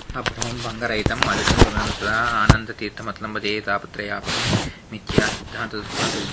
ಅಭ್ರಮಂ ಭಂಗರಹಿತಂ ಅನುಷ್ಠಾನಂತರ ಆನಂದ ತೀರ್ಥ ಮತ್ಲಂಬದೇ ತಾಪತ್ರಯಾಪ ಮಿಥ್ಯಾ ಸಿದ್ಧಾಂತ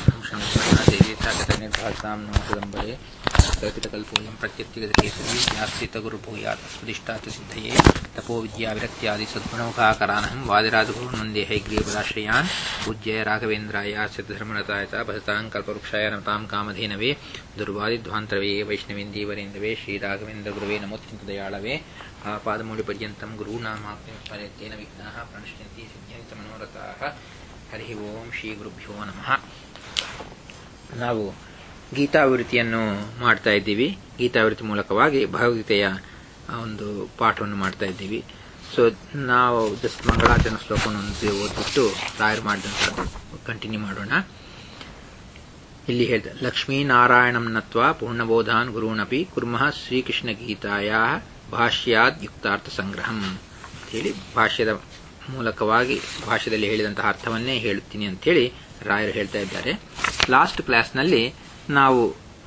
ನಿರ್ಭಾಸಾಂ ನೋಟದಂಬರೆ ಕಲ್ಪಿತಕಲ್ಪೋಯಂ ಪ್ರತ್ಯರ್ಥಿಗತಕೇಸರಿ ಯಾಸ್ತಿತ ಗುರುಭೂಯಾತ್ ಸ್ಪದಿಷ್ಟಾತ ಸಿದ್ಧಯೇ ತಪೋ ವಿದ್ಯಾ ವಿರಕ್ತ್ಯಾದಿ ಸದ್ಗುಣೌಘಾಕರಾನಹಂ ವಾದಿರಾಜಗುರುನಂದೇ ಹೈಗ್ರೀವದಾಶ್ರಯಾನ್ ಪೂಜ್ಯ ರಾಘವೇಂದ್ರಾಯ ಸಿದ್ಧಧರ್ಮರತಾಯ ಚ ಭಜತಾಂ ಕಲ್ಪವೃಕ್ಷಾಯ ನಮತಾಂ ಕಾಮಧೇನವೇ ದುರ್ವಾದಿಧ್ವಾಂತರವೇ ವೈಷ್ಣವೇಂದೀವರೇಂದವೇ ಶ್ರೀರಾಘವೇಂದ್ರ ಗುರುವೇ ನಮೋತ್ಯಂತ ದಯಾಳವೇ ಪಾದಮೂಲಿ ಪರ್ಯಂತಂ ಗುರುನಾಮಾತ್ಮೇನ ವಿಘ್ನಾಃ ಪ್ರಣಶ್ಯಂತಿ ಸಿದ್ಧ್ಯಂತ ಮನೋರಥಾಃ ಹರಿ ಓಂ ಶ್ರೀ ಗುರುಭ್ಯೋ ನಮಃ ನಾವು ಗೀತಾವೃತ್ತಿಯನ್ನು ಮಾಡ್ತಾ ಇದ್ದೀವಿ ಗೀತಾವೃತ್ತಿ ಮೂಲಕವಾಗಿ ಭಗವದ್ಗೀತೆಯ ಒಂದು ಪಾಠವನ್ನು ಮಾಡ್ತಾ ಇದ್ದೀವಿ ಸೊ ನಾವು ಜಸ್ಟ್ ಮಂಗಳಾಚರಣ ಶ್ಲೋಕವನ್ನು ಒಂದು ಓದ್ಬಿಟ್ಟು ರಾಯರು ಮಾಡಿದಂಥದ್ದು ಕಂಟಿನ್ಯೂ ಮಾಡೋಣ ಇಲ್ಲಿ ಹೇಳ್ತಾರೆ ಲಕ್ಷ್ಮೀನಾರಾಯಣಂ ನತ್ವ ಪೂರ್ಣಬೋಧಾನ್ ಗುರುನಪಿ ಕುರ್ಮಃ ಶ್ರೀಕೃಷ್ಣ ಗೀತಾಯ ಭಾಷ್ಯಾದ್ ಯುಕ್ತಾರ್ಥ ಸಂಗ್ರಹಂ ಹೇಳಿ ಭಾಷ್ಯದ ಮೂಲಕವಾಗಿ ಭಾಷ್ಯದಲ್ಲಿ ಹೇಳಿದಂತಹ ಅರ್ಥವನ್ನೇ ಹೇಳುತ್ತೀನಿ ಅಂತೇಳಿ ರಾಯರು ಹೇಳ್ತಾ ಇದ್ದಾರೆ ಲಾಸ್ಟ್ ಕ್ಲಾಸ್ನಲ್ಲಿ ನಾವು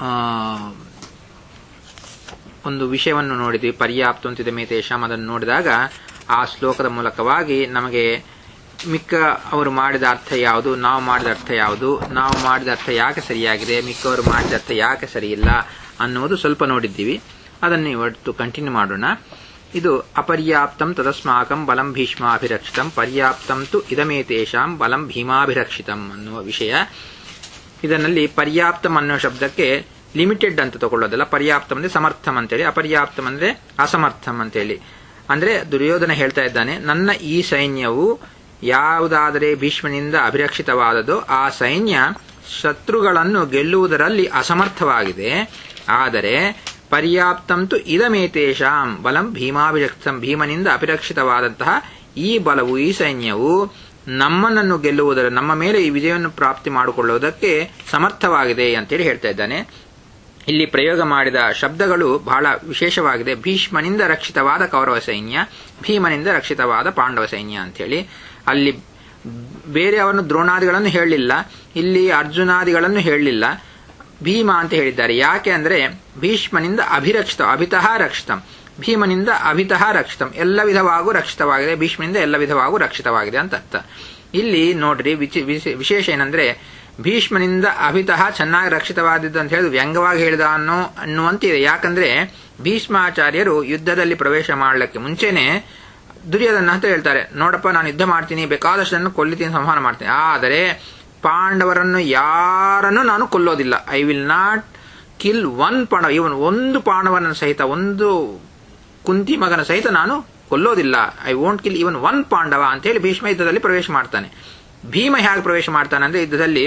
ಒಂದು ವಿಷಯವನ್ನು ನೋಡಿದ್ವಿ ಪರ್ಯಾಪ್ತ ಅಂತಿದೆ ಮೇತೇಶಾಮ್ ಅದನ್ನು ನೋಡಿದಾಗ ಆ ಶ್ಲೋಕದ ಮೂಲಕವಾಗಿ ನಮಗೆ ಮಿಕ್ಕ ಅವರು ಮಾಡಿದ ಅರ್ಥ ಯಾವುದು ನಾವು ಮಾಡಿದ ಅರ್ಥ ಯಾವುದು ನಾವು ಮಾಡಿದ ಅರ್ಥ ಯಾಕೆ ಸರಿಯಾಗಿದೆ ಮಿಕ್ಕವರು ಮಾಡಿದ ಅರ್ಥ ಯಾಕೆ ಸರಿಯಿಲ್ಲ ಅನ್ನುವುದು ಸ್ವಲ್ಪ ನೋಡಿದ್ದೀವಿ ಅದನ್ನು ಇವತ್ತು ಕಂಟಿನ್ಯೂ ಮಾಡೋಣ ಇದು ಅಪರ್ಯಾಪ್ತಂ ತದಸ್ಮಾಕಂ ಬಲಂ ಭೀಷ್ಮಾಭಿರಕ್ಷಿತಂ ಪರ್ಯಾಪ್ತಂ ತು ಇದಮೇತೇಷಾಂ ಬಲಂ ಭೀಮಾಭಿರಕ್ಷಿತಂ ಅನ್ನುವ ವಿಷಯ ಇದರಲ್ಲಿ ಪರ್ಯಾಪ್ತಂ ಅನ್ನೋ ಶಬ್ದಕ್ಕೆ ಲಿಮಿಟೆಡ್ ಅಂತ ತಗೊಳ್ಳೋದಲ್ಲ ಪರ್ಯಾಪ್ತಂ ಅಂದ್ರೆ ಸಮರ್ಥಂ ಅಂತೇಳಿ ಅಪರ್ಯಾಪ್ತಂ ಅಂದ್ರೆ ಅಸಮರ್ಥಂ ಅಂತೇಳಿ ಅಂದ್ರೆ ದುರ್ಯೋಧನ ಹೇಳ್ತಾ ಇದ್ದಾನೆ ನನ್ನ ಈ ಸೈನ್ಯವು ಯಾವುದಾದರೆ ಭೀಷ್ಮನಿಂದ ಅಭಿರಕ್ಷಿತವಾದದೋ ಆ ಸೈನ್ಯ ಶತ್ರುಗಳನ್ನು ಗೆಲ್ಲುವುದರಲ್ಲಿ ಅಸಮರ್ಥವಾಗಿದೆ ಆದರೆ ಪರ್ಯಾಪ್ತಂತು ಇದಮೇತೇಷಾಂ ಬಲಂ ಭೀಮಾಭಿರಕ್ಷಿತಂ ಭೀಮನಿಂದ ಅಭಿರಕ್ಷಿತವಾದಂತಹ ಈ ಬಲವು ಈ ಸೈನ್ಯವು ನಮ್ಮನನ್ನು ಗೆಲ್ಲುವುದರ ನಮ್ಮ ಮೇಲೆ ಈ ವಿಜಯವನ್ನು ಪ್ರಾಪ್ತಿ ಮಾಡಿಕೊಳ್ಳುವುದಕ್ಕೆ ಸಮರ್ಥವಾಗಿದೆ ಅಂತೇಳಿ ಹೇಳ್ತಾ ಇದ್ದಾನೆ ಇಲ್ಲಿ ಪ್ರಯೋಗ ಮಾಡಿದ ಶಬ್ದಗಳು ಬಹಳ ವಿಶೇಷವಾಗಿದೆ ಭೀಷ್ಮನಿಂದ ರಕ್ಷಿತವಾದ ಕೌರವ ಸೈನ್ಯ ಭೀಮನಿಂದ ರಕ್ಷಿತವಾದ ಪಾಂಡವ ಸೈನ್ಯ ಅಂತೇಳಿ ಅಲ್ಲಿ ಬೇರೆಯವರನ್ನು ದ್ರೋಣಾದಿಗಳನ್ನು ಹೇಳಲಿಲ್ಲ ಇಲ್ಲಿ ಅರ್ಜುನಾದಿಗಳನ್ನು ಹೇಳಲಿಲ್ಲ ಭೀಮ ಅಂತ ಹೇಳಿದ್ದಾರೆ ಯಾಕೆ ಅಂದ್ರೆ ಭೀಷ್ಮನಿಂದ ಅಭಿರಕ್ಷಿತ ಅಭಿತಃ ರಕ್ಷಿತಂ ಭೀಮನಿಂದ ಅಭಿತಃ ರಕ್ಷಿತಂ ಎಲ್ಲ ವಿಧವಾಗೂ ರಕ್ಷಿತವಾಗಿದೆ ಭೀಷ್ಮನಿಂದ ಎಲ್ಲ ವಿಧವಾಗೂ ರಕ್ಷಿತವಾಗಿದೆ ಅಂತ ಅರ್ಥ ಇಲ್ಲಿ ನೋಡ್ರಿ ವಿಶೇಷ ಏನಂದ್ರೆ ಭೀಷ್ಮನಿಂದ ಅಭಿತಃ ಚೆನ್ನಾಗಿ ರಕ್ಷಿತವಾದದ್ದು ಅಂತ ಹೇಳಿ ವ್ಯಂಗ್ಯವಾಗಿ ಹೇಳಿದ ಅನ್ನೋ ಅನ್ನುವಂತಿದೆ ಯಾಕಂದ್ರೆ ಭೀಷ್ಮಾಚಾರ್ಯರು ಯುದ್ಧದಲ್ಲಿ ಪ್ರವೇಶ ಮಾಡಲಿಕ್ಕೆ ಮುಂಚೆನೆ ದುರ್ಯೋಧನ ಅಂತ ಹೇಳ್ತಾರೆ ನೋಡಪ್ಪ ನಾನು ಯುದ್ಧ ಮಾಡ್ತೀನಿ ಬೇಕಾದಷ್ಟನ್ನು ಕೊಲ್ಲಿತೀನಿ ಸಂಹಾರ ಮಾಡ್ತೀನಿ ಆದರೆ ಪಾಂಡವರನ್ನು ಯಾರನ್ನು ನಾನು ಕೊಲ್ಲೋದಿಲ್ಲ I will not kill one Pandava even ಒಂದು ಪಾಂಡವನ ಸಹಿತ ಒಂದು ಕುಂತಿ ಮಗನ ಸಹಿತ ನಾನು ಕೊಲ್ಲೋದಿಲ್ಲ I won't kill even one Pandava ಅಂತ ಹೇಳಿ ಭೀಷ್ಮ ಯುದ್ಧದಲ್ಲಿ ಪ್ರವೇಶ ಮಾಡ್ತಾನೆ ಭೀಮ ಹೇಗೆ ಪ್ರವೇಶ ಮಾಡ್ತಾನೆ ಅಂದ್ರೆ ಯುದ್ಧದಲ್ಲಿ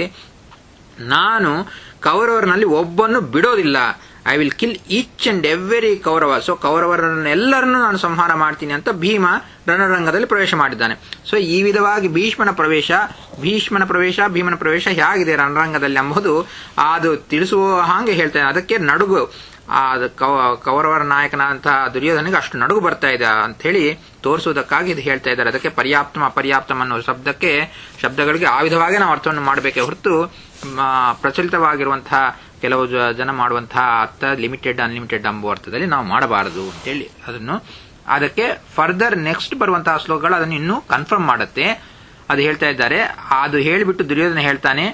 ನಾನು ಕೌರವರನಲ್ಲಿ ಒಬ್ಬನ್ನು ಬಿಡೋದಿಲ್ಲ I will kill each and every Kaurava so ಕೌರವರನ್ನೆಲ್ಲರನ್ನು ನಾನು ಸಂಹಾರ ಮಾಡ್ತೀನಿ ಅಂತ ಭೀಮ ರಣರಂಗದಲ್ಲಿ ಪ್ರವೇಶ ಮಾಡಿದ್ದಾನೆ ಸೊ ಈ ವಿಧವಾಗಿ ಭೀಷ್ಮನ ಪ್ರವೇಶ ಭೀಷ್ಮನ ಪ್ರವೇಶ ಭೀಮನ ಪ್ರವೇಶ ಹೇಗಿದೆ ರಣರಂಗದಲ್ಲಿ ಎಂಬುದು ಅದು ತಿಳಿಸುವ ಹಾಗೆ ಹೇಳ್ತೇನೆ ಅದಕ್ಕೆ ನಡುಗು ಆ ಕೌರವರ ನಾಯಕನಾದಂತಹ ದುರ್ಯೋಧನಿಗೆ ಅಷ್ಟು ನಡುಗು ಬರ್ತಾ ಇದೆ ಅಂತ ಹೇಳಿ ತೋರಿಸುವುದಕ್ಕಾಗಿ ಇದು ಹೇಳ್ತಾ ಇದ್ದಾರೆ ಅದಕ್ಕೆ ಪರ್ಯಾಪ್ತಮ ಅಪರ್ಯಾಪ್ತಮ ಅನ್ನೋ ಶಬ್ದಕ್ಕೆ ಶಬ್ದಗಳಿಗೆ ಆ ವಿಧವಾಗಿ ನಾವು ಅರ್ಥವನ್ನು ಮಾಡಬೇಕೇ ಹೊರತು ಪ್ರಚಲಿತವಾಗಿರುವಂತಹ ಕೆಲವು ಜನ ಮಾಡುವಂತಹ ಅರ್ಥ ಲಿಮಿಟೆಡ್ ಅನ್ಲಿಮಿಟೆಡ್ ಎಂಬ ಅರ್ಥದಲ್ಲಿ ನಾವು ಮಾಡಬಾರದು ಅಂತೇಳಿ ಅದನ್ನು ಅದಕ್ಕೆ ಫರ್ದರ್ ನೆಕ್ಸ್ಟ್ ಬರುವಂತಹ ಶ್ಲೋಕಗಳು ಅದನ್ನು ಇನ್ನೂ ಕನ್ಫರ್ಮ್ ಮಾಡುತ್ತೆ ಅದು ಹೇಳ್ತಾ ಇದ್ದಾರೆ ಅದು ಹೇಳಿಬಿಟ್ಟು ದುರ್ಯೋಧನ ಹೇಳ್ತಾನೆ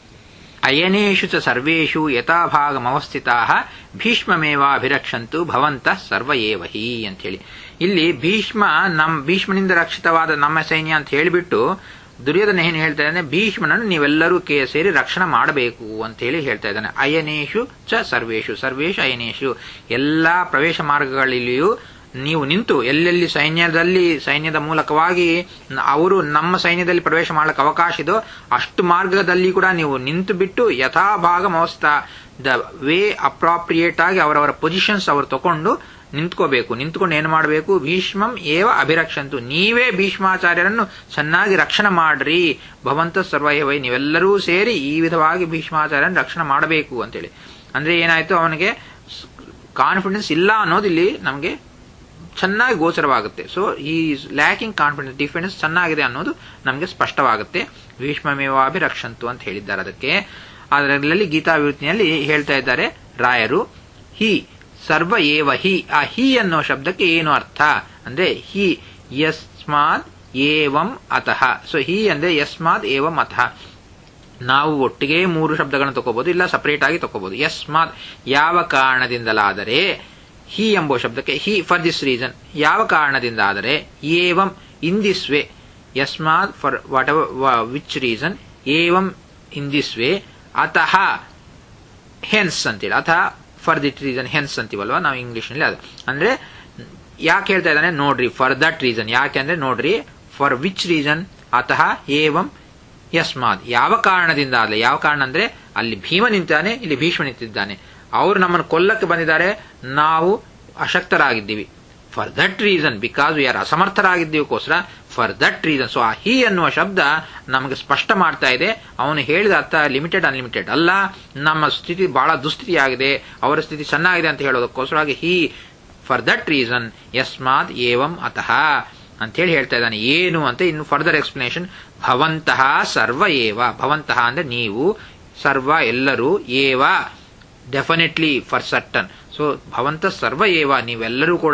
ಅಯನೇಶು ಚ ಸರ್ವೇಷು ಯಥಾಭಾಗಮವಸ್ಥಿತಾ ಭೀಷ್ಮಮೇವಾಭಿರಕ್ಷಂತು ಭವಂತ ಸರ್ವ ಏವಹಿ ಅಂತ ಹೇಳಿ ಇಲ್ಲಿ ಭೀಷ್ಮ ನಮ್ ಭೀಷ್ಮನಿಂದ ರಕ್ಷಿತವಾದ ನಮ್ಮ ಸೈನ್ಯ ಅಂತ ಹೇಳಿಬಿಟ್ಟು ದುರ್ಯೋಧನ ಏನು ಹೇಳ್ತಾ ಇದ್ದಾನೆ ಭೀಷ್ಮನನ್ನು ನೀವೆಲ್ಲರೂ ಕೇ ಸೇರಿ ರಕ್ಷಣೆ ಮಾಡಬೇಕು ಅಂತ ಹೇಳಿ ಹೇಳ್ತಾ ಇದ್ದಾನೆ ಅಯನೇಶು ಚ ಸರ್ವೇಶು ಸರ್ವೇಶು ಅಯನೇಶು ಎಲ್ಲಾ ಪ್ರವೇಶ ಮಾರ್ಗಗಳಲ್ಲಿಯೂ ನೀವು ನಿಂತು ಎಲ್ಲೆಲ್ಲಿ ಸೈನ್ಯದಲ್ಲಿ ಸೈನ್ಯದ ಮೂಲಕವಾಗಿ ಅವರು ನಮ್ಮ ಸೈನ್ಯದಲ್ಲಿ ಪ್ರವೇಶ ಮಾಡಲಿಕ್ಕೆ ಅವಕಾಶ ಇದೋ ಅಷ್ಟು ಮಾರ್ಗದಲ್ಲಿ ಕೂಡ ನೀವು ನಿಂತು ಬಿಟ್ಟು ಯಥಾಭಾಗ ಮವಸ್ಥ ದ ವೇ ಅಪ್ರಾಪ್ರಿಯೇಟ್ ಆಗಿ ಅವರವರ ಪೊಸಿಷನ್ಸ್ ಅವರು ತಕೊಂಡು ನಿಂತ್ಕೋಬೇಕು ನಿಂತ್ಕೊಂಡು ಏನು ಮಾಡಬೇಕು ಭೀಷ್ಮಂ ಏವ ಅಭಿರಕ್ಷಂತು ನೀವೇ ಭೀಷ್ಮಾಚಾರ್ಯರನ್ನು ಚೆನ್ನಾಗಿ ರಕ್ಷಣೆ ಮಾಡ್ರಿ ಭವಂತ ಸರ್ವಯವೈ ನೀವೆಲ್ಲರೂ ಸೇರಿ ಈ ವಿಧವಾಗಿ ಭೀಷ್ಮಾಚಾರ್ಯರನ್ನು ರಕ್ಷಣೆ ಮಾಡಬೇಕು ಅಂತೇಳಿ ಅಂದ್ರೆ ಏನಾಯ್ತು ಅವನಿಗೆ ಕಾನ್ಫಿಡೆನ್ಸ್ ಇಲ್ಲ ಅನ್ನೋದು ಇಲ್ಲಿ ನಮಗೆ ಚೆನ್ನಾಗಿ ಗೋಚರವಾಗುತ್ತೆ ಸೊ ಈ ಲ್ಯಾಕಿಂಗ್ ಕಾನ್ಫಿಡೆನ್ಸ್ ಡಿಫೆನ್ಸ್ ಚೆನ್ನಾಗಿದೆ ಅನ್ನೋದು ನಮಗೆ ಸ್ಪಷ್ಟವಾಗುತ್ತೆ ಭೀಷ್ಮಮೇವಾಭಿರಕ್ಷಂತು ಅಂತ ಹೇಳಿದ್ದಾರೆ ಅದಕ್ಕೆ ಅದರಲ್ಲಿ ಗೀತಾವಿವೃತ್ತಿನಲ್ಲಿ ಹೇಳ್ತಾ ಇದ್ದಾರೆ ರಾಯರು ಹಿ ಸರ್ವ ಏವ ಹಿ ಆ ಹಿ ಅನ್ನೋ ಶಬ್ದಕ್ಕೆ ಏನು ಅರ್ಥ ಅಂದ್ರೆ ಹಿ ಯಸ್ಮಾತ್ ಏವಂ ಅತಃ ಸೊ ಹಿ ಅಂದ್ರೆ ಯಸ್ಮಾತ್ ಏವಂ ಅತಃ ನಾವು ಒಟ್ಟಿಗೆ ಮೂರು ಶಬ್ದಗಳನ್ನು ತಗೋಬಹುದು ಇಲ್ಲ ಸಪರೇಟ್ ಆಗಿ ತಗೋಬಹುದು ಯಸ್ಮಾತ್ ಯಾವ ಕಾರಣದಿಂದಲಾದರೆ ಹಿ ಎಂಬ ಶಬ್ದಕ್ಕೆ ಹಿ ಫಾರ್ ದಿಸ್ ರೀಸನ್ ಯಾವ ಕಾರಣದಿಂದ ಆದರೆ ಏವಂ ಇನ್ ದಿಸ್ ವೇ ಯಸ್ಮಾತ್ for whatever which reason ಏವಂ ಇನ್ ದಿಸ್ ವೇ ಅತಃ ಹೆನ್ಸ್ ಅಂತೇಳಿ ಅಥವಾ ಫಾರ್ ದಿಟ್ ರೀಸನ್ ಹೆನ್ಸ್ ಅಂತೀವಲ್ವಾ ನಾವು ಇಂಗ್ಲಿಷ್ ನಲ್ಲಿ ಅದು ಅಂದ್ರೆ ಯಾಕೆ ಹೇಳ್ತಾ ಇದ್ದಾನೆ ನೋಡ್ರಿ ಫಾರ್ ದಟ್ ರೀಸನ್ ಯಾಕೆ ಅಂದ್ರೆ ನೋಡ್ರಿ ಫಾರ್ ವಿಚ್ ರೀಸನ್ ಅತಃ ಏವಂ ಯಸ್ಮಾದ್ ಯಾವ ಕಾರಣದಿಂದ ಅಲ್ಲ ಯಾವ ಕಾರಣ ಅಂದ್ರೆ ಅಲ್ಲಿ ಭೀಮ ನಿಂತಾನೆ ಇಲ್ಲಿ ಭೀಷ್ಮ ನಿಂತಿದ್ದಾನೆ ಅವರು ನಮ್ಮನ್ನು ಕೊಲ್ಲಕ್ಕೆ ಬಂದಿದ್ದಾರೆ ನಾವು ಅಶಕ್ತರಾಗಿದ್ದೀವಿ for that reason because we are ಅಸಮರ್ಥರಾಗಿದ್ದೀವಕ್ಕೋಸ್ಕರ ಫಾರ್ ದಟ್ ರೀಸನ್ ಸೊ ಆ ಹಿ ಅನ್ನುವ ಶಬ್ದ ನಮಗೆ ಸ್ಪಷ್ಟ ಮಾಡ್ತಾ ಇದೆ ಅವನು ಹೇಳಿದ ಅರ್ಥ ಲಿಮಿಟೆಡ್ ಅನ್ಲಿಮಿಟೆಡ್ ಅಲ್ಲ ನಮ್ಮ ಸ್ಥಿತಿ ಬಹಳ ದುಸ್ಥಿತಿಯಾಗಿದೆ ಅವರ ಸ್ಥಿತಿ ಚೆನ್ನಾಗಿದೆ ಅಂತ ಹೇಳೋದಕ್ಕೋಸ್ಕರವಾಗಿ ಹಿ ಫಾರ್ ದಟ್ ರೀಸನ್ ಯಸ್ಮಾತ್ ಏವಂ ಅತಃ ಅಂತ ಹೇಳಿ ಹೇಳ್ತಾ ಇದ್ದಾನೆ ಏನು ಅಂತ ಇನ್ನು ಫರ್ದರ್ ಎಕ್ಸ್ಪ್ಲನೇಷನ್ ಭವಂತಹ ಸರ್ವ ಏವ ಭವಂತಹ ಅಂದ್ರೆ ನೀವು ಸರ್ವ ಎಲ್ಲರೂ ಏವ ಡೆಫಿನೆಟ್ಲಿ ಫಾರ್ ಸರ್ಟನ್ ಸೊ ಭವಂತ ಸರ್ವ ಏವ ನೀವೆಲ್ಲರೂ ಕೂಡ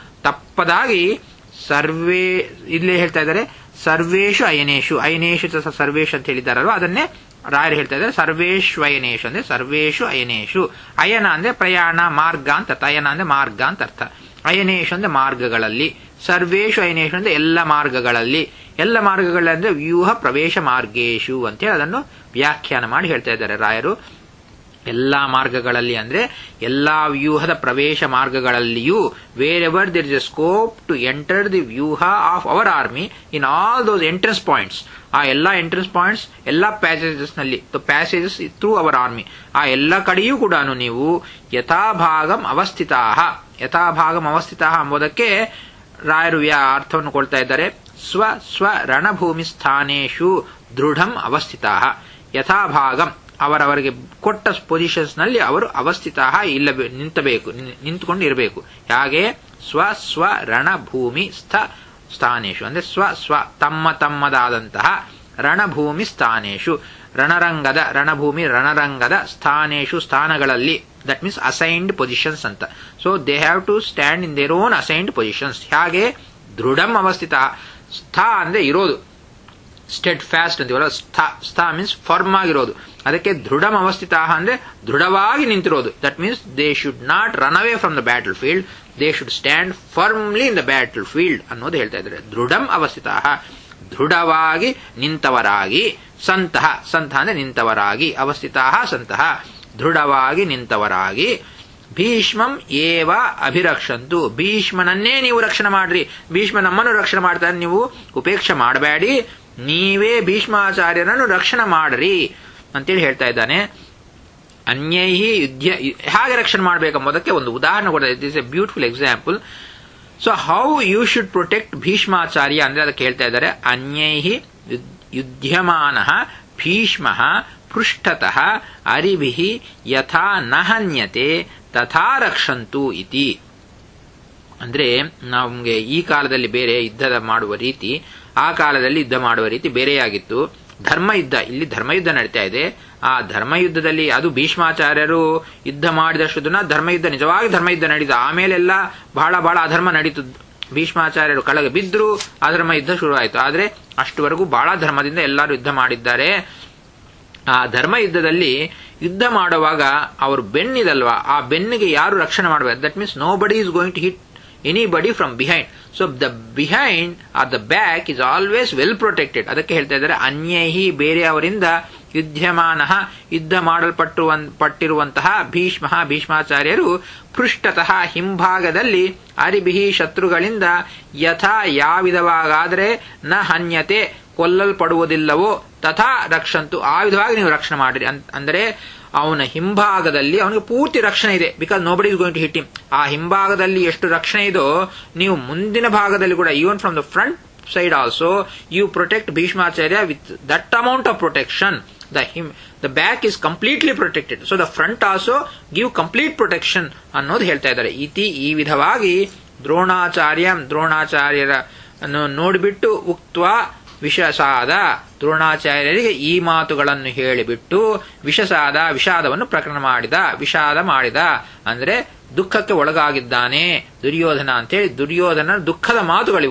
ತಪ್ಪದಾಗಿ ಸರ್ವೇ ಇಲ್ಲೇ ಹೇಳ್ತಾ ಇದ್ದಾರೆ ಸರ್ವೇಶು ಅಯನೇಶು ಅಯನೇಶು ತ ಸರ್ವೇಶು ಅಂತ ಹೇಳಿದ್ದಾರಲ್ವ ಅದನ್ನೇ ರಾಯರು ಹೇಳ್ತಾ ಇದ್ದಾರೆ ಸರ್ವೇಶ್ವಯನೇಶು ಅಂದ್ರೆ ಸರ್ವೇಶು ಅಯನೇಶು ಅಯನ ಅಂದ್ರೆ ಪ್ರಯಾಣ ಮಾರ್ಗ ಅಂತ ಅರ್ಥ ಅಯನ ಅಂದ್ರೆ ಮಾರ್ಗ ಅಂತ ಅರ್ಥ ಅಯನೇಶು ಅಂದ್ರೆ ಮಾರ್ಗಗಳಲ್ಲಿ ಸರ್ವೇಶು ಅಯನೇಶು ಅಂದ್ರೆ ಎಲ್ಲ ಮಾರ್ಗಗಳಲ್ಲಿ ಎಲ್ಲ ಮಾರ್ಗಗಳಂದ್ರೆ ವ್ಯೂಹ ಪ್ರವೇಶ ಮಾರ್ಗೇಶು ಅಂತೇಳಿ ಅದನ್ನು ವ್ಯಾಖ್ಯಾನ ಮಾಡಿ ಹೇಳ್ತಾ ಇದ್ದಾರೆ ರಾಯರು ಎಲ್ಲಾ ಮಾರ್ಗಗಳಲ್ಲಿ ಅಂದ್ರೆ ಎಲ್ಲಾ ವ್ಯೂಹದ ಪ್ರವೇಶ ಮಾರ್ಗಗಳಲ್ಲಿಯೂ wherever there is a scope to enter the ವ್ಯೂಹ of our army in all those entrance points ಆ ಎಲ್ಲಾ ಎಂಟ್ರೆನ್ಸ್ ಪಾಯಿಂಟ್ಸ್ ಎಲ್ಲಾ ಪ್ಯಾಸೇಜಸ್ ನಲ್ಲಿ ಪ್ಯಾಸೇಜಸ್ ಥ್ರೂ ಅವರ್ ಆರ್ಮಿ ಆ ಎಲ್ಲ ಕಡೆಯೂ ಕೂಡ ನೀವು ಯಥಾಭಾಗಂ ಅವಸ್ಥಿತಾ ಯಥಾಭಾಗಂ ಅವಸ್ಥಿತಾ ಎಂಬುದಕ್ಕೆ ರಾಯರು ಅರ್ಥವನ್ನು ಕೊಡ್ತಾ ಇದ್ದಾರೆ ಸ್ವ ಸ್ವ ರಣಭೂಮಿ ಸ್ಥಾನೇಶು ದೃಢಂ ಅವಸ್ಥಿತಾ ಯಥಾಭಾಗಂ ಅವರವರಿಗೆ ಕೊಟ್ಟ ಪೊಸಿಷನ್ಸ್ ನಲ್ಲಿ ಅವರು ಅವಸ್ಥಿತ ಇಲ್ಲ ನಿಂತಬೇಕು ನಿಂತುಕೊಂಡು ಇರಬೇಕು ಹಾಗೆ ಸ್ವ ಸ್ವ ರಣಭೂಮಿ ಸ್ಥ ಸ್ಥಾನೇಶು ಅಂದ್ರೆ ಸ್ವ ಸ್ವ ತಮ್ಮ ತಮ್ಮದಾದಂತಹ ರಣಭೂಮಿ ಸ್ಥಾನೇಶು ರಣರಂಗದ ರಣಭೂಮಿ ರಣರಂಗದ ಸ್ಥಾನೇಶು ಸ್ಥಾನಗಳಲ್ಲಿ ದಟ್ ಮೀನ್ಸ್ ಅಸೈನ್ಡ್ ಪೊಸಿಷನ್ಸ್ ಅಂತ so they have to stand in their own assigned positions ಹಾಗೆ ದೃಢಂ ಅವಸ್ಥಿತ ಸ್ಥ ಅಂದ್ರೆ ಇರೋದು ಸ್ಟೆಡ್ ಫ್ಯಾಸ್ಟ್ ಅಂತೀವಲ್ಲ ಸ್ಥ ಸ್ಥ ಮೀನ್ಸ್ ಫರ್ಮ್ ಆಗಿರೋದು ಅದಕ್ಕೆ ದೃಢಂ ಅವಸ್ಥಿತ ಅಂದ್ರೆ ದೃಢವಾಗಿ ನಿಂತಿರೋದು that means they should not run away from the battlefield they should stand firmly in the battlefield ಅನ್ನೋದು ಹೇಳ್ತಾ ಇದ್ದಾರೆ ದೃಢಂ ಅವಸ್ಥಿತ ದೃಢವಾಗಿ ನಿಂತವರಾಗಿ ಸಂತಹ ಸಂತಹ ಅಂದ್ರೆ ನಿಂತವರಾಗಿ ಅವಸ್ಥಿತ ಸಂತಹ ದೃಢವಾಗಿ ನಿಂತವರಾಗಿ ಭೀಷ್ಮಂ ಏವ ಅಭಿರಕ್ಷಂತು ಭೀಷ್ಮನನ್ನೇ ನೀವು ರಕ್ಷಣೆ ಮಾಡ್ರಿ ಭೀಷ್ಮ ನಮ್ಮನ್ನು ರಕ್ಷಣೆ ಮಾಡ್ತಾರೆ ನೀವು ಉಪೇಕ್ಷೆ ಮಾಡಬೇಡಿ ನೀವೇ ಭೀಷ್ಮಾಚಾರ್ಯರನ್ನು ರಕ್ಷಣೆ ಮಾಡ್ರಿ ಅಂತೇಳಿ ಹೇಳ್ತಾ ಇದ್ದಾನೆ ಅನ್ಯೈಹಿ ಯುದ್ಧ ಹೇಗೆ ರಕ್ಷಣೆ ಮಾಡಬೇಕೆಂಬುದಕ್ಕೆ ಒಂದು ಉದಾಹರಣೆ ಕೊಡ್ತಾ is a beautiful example so how you should protect Bhishmacharya ಅಂದ್ರೆ ಅದಕ್ಕೆ ಹೇಳ್ತಾ ಇದ್ದಾರೆ ಅನ್ಯೈಹಿ ಯುದ್ಧಮಾನ ಭೀಷ್ಮ ಪೃಷ್ಠತಃ ಅರಿಭಿ ಯಥಾ ನಹನ್ಯತೆ ತಥಾ ರಕ್ಷಂತು ಇತಿ ಅಂದ್ರೆ ನಮಗೆ ಈ ಕಾಲದಲ್ಲಿ ಬೇರೆ ಯುದ್ಧ ಮಾಡುವ ರೀತಿ ಆ ಕಾಲದಲ್ಲಿ ಯುದ್ಧ ಮಾಡುವ ರೀತಿ ಬೇರೆಯಾಗಿತ್ತು ಧರ್ಮಯುದ್ಧ ಇಲ್ಲಿ ಧರ್ಮಯುದ್ಧ ನಡೀತಾ ಇದೆ ಆ ಧರ್ಮಯುದ್ಧದಲ್ಲಿ ಅದು ಭೀಷ್ಮಾಚಾರ್ಯರು ಯುದ್ಧ ಮಾಡಿದಷ್ಟು ದಿನ ಧರ್ಮಯುದ್ಧ ನಿಜವಾಗಿ ಧರ್ಮಯುದ್ಧ ನಡೀತು ಆಮೇಲೆಲ್ಲ ಬಹಳ ಬಹಳ ಅಧರ್ಮ ನಡೀತು ಭೀಷ್ಮಾಚಾರ್ಯರು ಕೆಳಗೆ ಬಿದ್ದರು ಅಧರ್ಮ ಯುದ್ಧ ಶುರುವಾಯಿತು ಆದ್ರೆ ಅಷ್ಟುವರೆಗೂ ಬಹಳ ಧರ್ಮದಿಂದ ಎಲ್ಲರೂ ಯುದ್ಧ ಮಾಡಿದ್ದಾರೆ ಆ ಧರ್ಮ ಯುದ್ಧದಲ್ಲಿ ಯುದ್ಧ ಮಾಡುವಾಗ ಅವರು ಬೆನ್ನಿದಲ್ವಾ ಆ ಬೆನ್ನಿಗೆ ಯಾರು ರಕ್ಷಣೆ ಮಾಡಬೇಕು that means nobody is going to hit anybody from behind so the behind or the back is always well protected ಅದಕ್ಕೆ ಹೇಳ್ತಾ ಇದ್ದಾರೆ ಅನ್ಯಹಿ ಬೇರೆಯವರಿಂದ ಯುದ್ಧಮಾನ ಯುದ್ಧ ಮಾಡಲ್ಪಟ್ಟು ಪಟ್ಟಿರುವಂತಹ ಭೀಷ್ಮ ಭೀಷ್ಮಾಚಾರ್ಯರು ಪೃಷ್ಠತಃ ಹಿಂಭಾಗದಲ್ಲಿ ಅರಿಬಿಹಿ ಶತ್ರುಗಳಿಂದ ಯಥಾ ಯಾವಿಧವಾಗಾದರೆ ನ ಹನ್ಯತೆ ಕೊಲ್ಲಲ್ಪಡುವುದಿಲ್ಲವೋ ತಥಾ ರಕ್ಷಂತು ಆ ವಿಧವಾಗಿ ನೀವು ರಕ್ಷಣೆ ಮಾಡಿರಿ ಅಂದರೆ ಅವನ ಹಿಂಭಾಗದಲ್ಲಿ ಅವನಿಗೆ ಪೂರ್ತಿ ರಕ್ಷಣೆ ಇದೆ because nobody is going to hit him ಆ ಹಿಂಭಾಗದಲ್ಲಿ ಎಷ್ಟು ರಕ್ಷಣೆ ಇದೋ ನೀವು ಮುಂದಿನ ಭಾಗದಲ್ಲಿ ಕೂಡ even from the front side also you protect Bhishmacharya with that amount of protection the him the back is completely protected so the front also give complete protection ಅನ್ನೋದು ಹೇಳ್ತಾ ಇದ್ದಾರೆ ಇತಿ ಈ ವಿಧವಾಗಿ ದ್ರೋಣಾಚಾರ್ಯ ದ್ರೋಣಾಚಾರ್ಯರ ನೋಡಿಬಿಟ್ಟು ಉಕ್ತ ವಿಷಸಾದ ದ್ರೋಣಾಚಾರ್ಯರಿಗೆ ಈ ಮಾತುಗಳನ್ನು ಹೇಳಿಬಿಟ್ಟು ವಿಷಸಾದ ವಿಷಾದವನ್ನು ಪ್ರಕರಣ ಮಾಡಿದ ವಿಷಾದ ಮಾಡಿದ ಅಂದ್ರೆ ದುಃಖಕ್ಕೆ ಒಳಗಾಗಿದ್ದಾನೆ ದುರ್ಯೋಧನ ಅಂತೇಳಿ ದುರ್ಯೋಧನ ದುಃಖದ ಮಾತುಗಳಿವು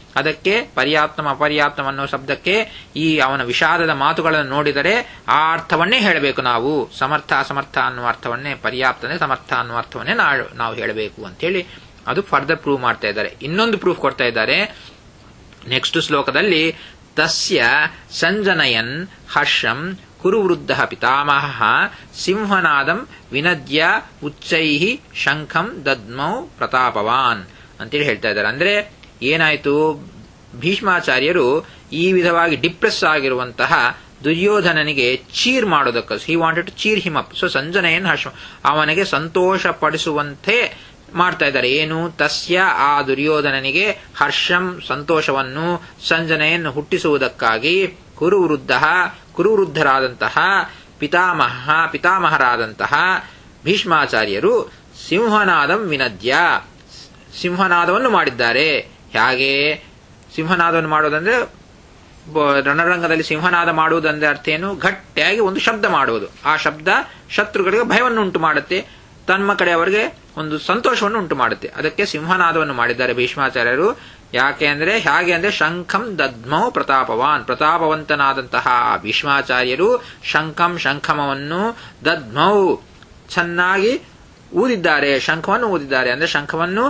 ಅದಕ್ಕೆ ಪರ್ಯಾಪ್ತಮ ಅಪರ್ಯಾಪ್ತಮ ಅನ್ನೋ ಶಬ್ದಕ್ಕೆ ಈ ಅವನ ವಿಷಾದದ ಮಾತುಗಳನ್ನು ನೋಡಿದರೆ ಆ ಅರ್ಥವನ್ನೇ ಹೇಳಬೇಕು ನಾವು ಸಮರ್ಥ ಅಸಮರ್ಥ ಅನ್ನುವ ಅರ್ಥವನ್ನೇ ಪರ್ಯಾಪ್ತನೇ ಸಮರ್ಥ ಅನ್ನುವ ಅರ್ಥವನ್ನೇ ನಾವು ಹೇಳಬೇಕು ಅಂತೇಳಿ ಅದು ಫರ್ದರ್ ಪ್ರೂವ್ ಮಾಡ್ತಾ ಇದ್ದಾರೆ ಇನ್ನೊಂದು ಪ್ರೂಫ್ ಕೊಡ್ತಾ ಇದ್ದಾರೆ ನೆಕ್ಸ್ಟ್ ಶ್ಲೋಕದಲ್ಲಿ ತಸ್ಯ ಸಂಜನಯನ್ ಹರ್ಷಂ ಕುರುವೃದ್ಧ ಪಿತಾಮಹ ಸಿಂಹನಾದಂ ವಿನದ್ಯ ಉಚ್ಚೈ ಶಂಖಂ ದದ್ಮೌ ಪ್ರತಾಪವಾನ್ ಅಂತೇಳಿ ಹೇಳ್ತಾ ಇದ್ದಾರೆ ಅಂದ್ರೆ ಏನಾಯ್ತು ಭೀಷ್ಮಾಚಾರ್ಯರು ಈ ವಿಧವಾಗಿ ಡಿಪ್ರೆಸ್ ಆಗಿರುವಂತಹ ದುರ್ಯೋಧನನಿಗೆ ಚೀರ್ ಮಾಡೋದಕ್ಕೆ he wanted to cheer him up so ಸಂಜನೆಯನ್ ಹರ್ಷ ಅವನಿಗೆ ಸಂತೋಷ ಪಡಿಸುವಂತೆ ಮಾಡ್ತಾ ಇದ್ದಾರೆ ಏನು ತಸ್ಯ ಆ ದುರ್ಯೋಧನನಿಗೆ ಹರ್ಷಂ ಸಂತೋಷವನ್ನು ಸಂಜನೆಯನ್ನು ಹುಟ್ಟಿಸುವುದಕ್ಕಾಗಿ ಕುರುವೃದ್ಧ ಕುರುವೃದ್ಧರಾದಂತಹ ಪಿತಾಮಹ ಪಿತಾಮಹರಾದಂತಹ ಭೀಷ್ಮಾಚಾರ್ಯರು ಸಿಂಹನಾದಂ ವಿನದ್ಯ ಸಿಂಹನಾದವನ್ನು ಮಾಡಿದ್ದಾರೆ ಹೇಗೆ ಸಿಂಹನಾದವನ್ನು ಮಾಡೋದಂದ್ರೆ ರಣರಂಗದಲ್ಲಿ ಸಿಂಹನಾದ ಮಾಡುವುದಂದ್ರೆ ಅರ್ಥ ಏನು ಗಟ್ಟಿಯಾಗಿ ಒಂದು ಶಬ್ದ ಮಾಡುವುದು ಆ ಶಬ್ದ ಶತ್ರುಗಳಿಗೆ ಭಯವನ್ನು ಉಂಟು ಮಾಡುತ್ತೆ ತನ್ನ ಕಡೆಯವರಿಗೆ ಒಂದು ಸಂತೋಷವನ್ನು ಉಂಟು ಮಾಡುತ್ತೆ ಅದಕ್ಕೆ ಸಿಂಹನಾದವನ್ನು ಮಾಡಿದ್ದಾರೆ ಭೀಷ್ಮಾಚಾರ್ಯರು ಯಾಕೆ ಅಂದ್ರೆ ಹೇಗೆ ಅಂದ್ರೆ ಶಂಖಂ ದದ್ಮೌ ಪ್ರತಾಪವಾನ್ ಪ್ರತಾಪವಂತನಾದಂತಹ ಭೀಷ್ಮಾಚಾರ್ಯರು ಶಂಖಂ ಶಂಖಮವನ್ನು ದದ್ಮೌ ಚೆನ್ನಾಗಿ ಊದಿದ್ದಾರೆ ಶಂಖವನ್ನು ಊದಿದ್ದಾರೆ ಅಂದ್ರೆ ಶಂಖವನ್ನು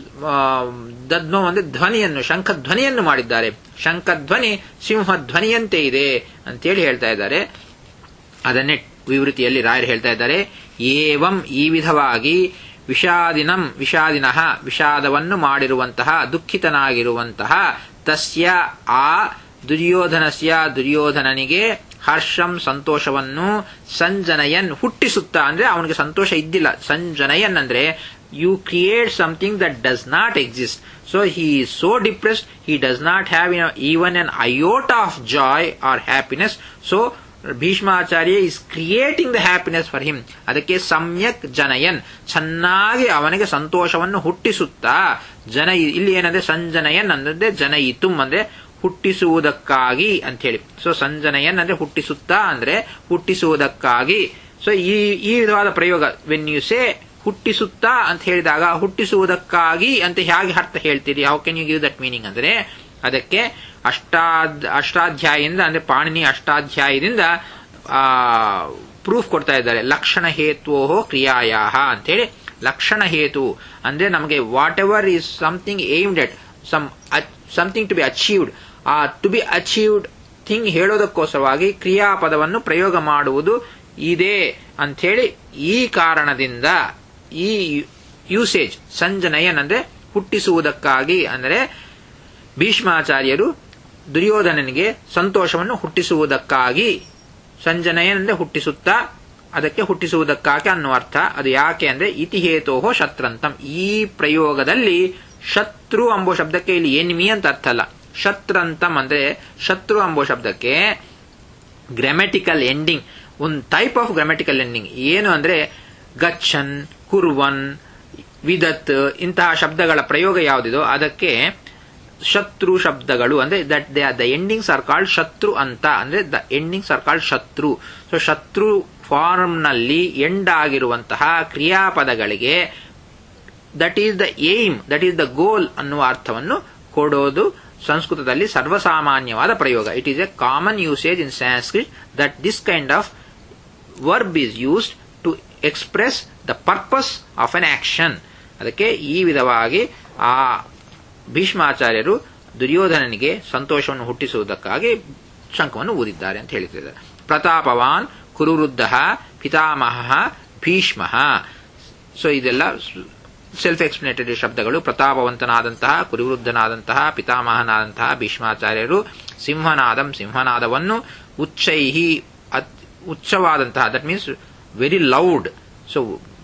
ದದ್ಮೌ ಅಂದ್ರೆ ಧ್ವನಿಯನ್ನು ಶಂಖ ಧ್ವನಿಯನ್ನು ಮಾಡಿದ್ದಾರೆ ಶಂಖ ಧ್ವನಿ ಸಿಂಹ ಧ್ವನಿಯಂತೆ ಇದೆ ಅಂತೇಳಿ ಹೇಳ್ತಾ ಇದ್ದಾರೆ ಅದನ್ನೇ ವಿವೃತಿಯಲ್ಲಿ ರಾಯರು ಹೇಳ್ತಾ ಇದ್ದಾರೆ ಏವಂ ಈ ವಿಧವಾಗಿ ವಿಷಾದಿನಂ ವಿಷಾದಿನಃ ವಿಷಾದವನ್ನು ಮಾಡಿರುವಂತಹ ದುಃಖಿತನಾಗಿರುವಂತಹ ತಸ್ಯ ಆ ದುರ್ಯೋಧನಸ್ಯ ದುರ್ಯೋಧನನಿಗೆ ಹರ್ಷಂ ಸಂತೋಷವನ್ನು ಸಂಜನಯನ್ ಹುಟ್ಟಿಸುತ್ತಾ ಅಂದ್ರೆ ಅವನಿಗೆ ಸಂತೋಷ ಇದ್ದಿಲ್ಲ ಸಂಜನಯನ್ ಅಂದ್ರೆ you create something that does not exist so he is so depressed he does not have even an iota of joy or happiness so Bhishmacharya is creating the happiness for him ಅದಕ್ಕೆ ಸಮ್ಯಕ್ ಜನಯನ್ ಚೆನ್ನಾಗಿ ಅವನಿಗೆ ಸಂತೋಷವನ್ನು ಹುಟ್ಟಿಸುತ್ತಾ ಜನ ಇಲ್ಲಿ ಏನಂದ್ರೆ ಸಂಜನಯನ್ ಅಂದ್ರೆ ಜನಯಿತು ಅಂದ್ರೆ ಹುಟ್ಟಿಸುವುದಕ್ಕಾಗಿ ಅಂತ ಹೇಳಿ ಸೊ ಸಂಜನಯನ್ ಅಂದ್ರೆ ಹುಟ್ಟಿಸುತ್ತಾ ಅಂದ್ರೆ ಹುಟ್ಟಿಸುವುದಕ್ಕಾಗಿ ಸೊ ಈ ಈ ವಿಧವಾದ ಪ್ರಯೋಗ ವೆನ್ ಯು ಸೇ ಹುಟ್ಟಿಸುತ್ತಾ ಅಂತ ಹೇಳಿದಾಗ ಹುಟ್ಟಿಸುವುದಕ್ಕಾಗಿ ಅಂತ ಹೇಗೆ ಅರ್ಥ ಹೇಳ್ತೀರಿ how can you give that meaning ಅಂದ್ರೆ ಅದಕ್ಕೆ ಅಷ್ಟಾದ್ ಅಷ್ಟಾಧ್ಯಾಯದಿಂದ ಅಂದ್ರೆ ಪಾಣಿನಿ ಅಷ್ಟಾಧ್ಯಾಯದಿಂದ ಆ ಪ್ರೂಫ್ ಕೊಡ್ತಾ ಇದ್ದಾರೆ ಲಕ್ಷಣ ಹೇತುವೋ ಕ್ರಿಯಾಯಾ ಅಂತೇಳಿ ಲಕ್ಷಣ ಹೇತು ಅಂದ್ರೆ ನಮಗೆ whatever is something aimed at some something to be achieved ಆ ಟು ಬಿ ಅಚೀವ್ಡ್ ಥಿಂಗ್ ಹೇಳೋದಕ್ಕೋಸ್ಕರವಾಗಿ ಕ್ರಿಯಾಪದವನ್ನು ಪ್ರಯೋಗ ಮಾಡುವುದು ಇದೆ ಅಂಥೇಳಿ ಈ ಕಾರಣದಿಂದ ಈ ಯೂಸೇಜ್ ಸಂಜನಯನ್ ಅಂದ್ರೆ ಹುಟ್ಟಿಸುವುದಕ್ಕಾಗಿ ಅಂದರೆ ಭೀಷ್ಮಾಚಾರ್ಯರು ದುರ್ಯೋಧನನಿಗೆ ಸಂತೋಷವನ್ನು ಹುಟ್ಟಿಸುವುದಕ್ಕಾಗಿ ಸಂಜನಯನ್ ಅಂದ್ರೆ ಹುಟ್ಟಿಸುತ್ತಾ ಅದಕ್ಕೆ ಹುಟ್ಟಿಸುವುದಕ್ಕಾಗಿ ಅನ್ನುವ ಅರ್ಥ ಅದು ಯಾಕೆ ಅಂದ್ರೆ ಇತಿಹೇತೋಹೋ ಶತ್ರಂತಂ ಈ ಪ್ರಯೋಗದಲ್ಲಿ ಶತ್ರು ಅಂಬೋ ಶಬ್ದಕ್ಕೆ ಇಲ್ಲಿ ಎನಿಮಿ ಅಂತ ಅರ್ಥ ಅಲ್ಲ ಶತ್ರಂತಂ ಅಂದ್ರೆ ಶತ್ರು ಅಂಬೋ ಶಬ್ದಕ್ಕೆ ಗ್ರಾಮೆಟಿಕಲ್ ಎಂಡಿಂಗ್ ಒಂದು ಟೈಪ್ ಆಫ್ ಗ್ರಾಮೆಟಿಕಲ್ ಎಂಡಿಂಗ್ ಏನು ಅಂದ್ರೆ ಗಚ್ಚನ್ ಕುರ್ವನ್ ವಿದತ್ ಇಂತಹ ಶಬ್ದಗಳ ಪ್ರಯೋಗ ಯಾವುದಿದೋ ಅದಕ್ಕೆ ಶತ್ರು ಶಬ್ದಗಳು ಅಂದ್ರೆ that they the endings are called ಶತ್ರು ಅಂತ ಅಂದ್ರೆ ದ ಎಂಡಿಂಗ್ಸ್ ಆರ್ ಕಾಲ್ಡ್ ಶತ್ರು ಸೊ ಶತ್ರು ಫಾರ್ಮ್ ನಲ್ಲಿ ಎಂಡ್ ಆಗಿರುವಂತಹ ಕ್ರಿಯಾಪದಗಳಿಗೆ that is the aim that is the goal ಅನ್ನುವ ಅರ್ಥವನ್ನು ಕೊಡೋದು ಸಂಸ್ಕೃತದಲ್ಲಿ ಸರ್ವಸಾಮಾನ್ಯವಾದ ಪ್ರಯೋಗ it is a common usage in Sanskrit that this kind of verb is used to express the purpose of an action ಅದಕ್ಕೆ ಈ ವಿಧವಾಗಿ ಆ ಭೀಷ್ಮಾಚಾರ್ಯರು ದುರ್ಯೋಧನನಿಗೆ ಸಂತೋಷವನ್ನು ಹುಟ್ಟಿಸುವುದಕ್ಕಾಗಿ ಶಂಖವನ್ನು ಊದಿದ್ದಾರೆ ಅಂತ ಹೇಳ್ತಿದ್ದಾರೆ ಪ್ರತಾಪವಾನ್ ಕುರುವೃದ್ಧ ಪಿತಾಮಹ ಭೀಷ್ಮ ಸೊ ಇದೆಲ್ಲ ಸೆಲ್ಫ್ ಎಕ್ಸ್ಪ್ಲನೇಟರಿ ಶಬ್ದಗಳು ಪ್ರತಾಪವಂತನಾದಂತಹ ಕುರುವೃದ್ಧನಾದಂತಹ ಪಿತಾಮಹನಾದಂತಹ ಭೀಷ್ಮಾಚಾರ್ಯರು ಸಿಂಹನಾದಂ ಸಿಂಹನಾದವನ್ನು ಉಚ್ಚೈಹಿ ಉಚ್ಚವಾದಂತಹ that means very loud so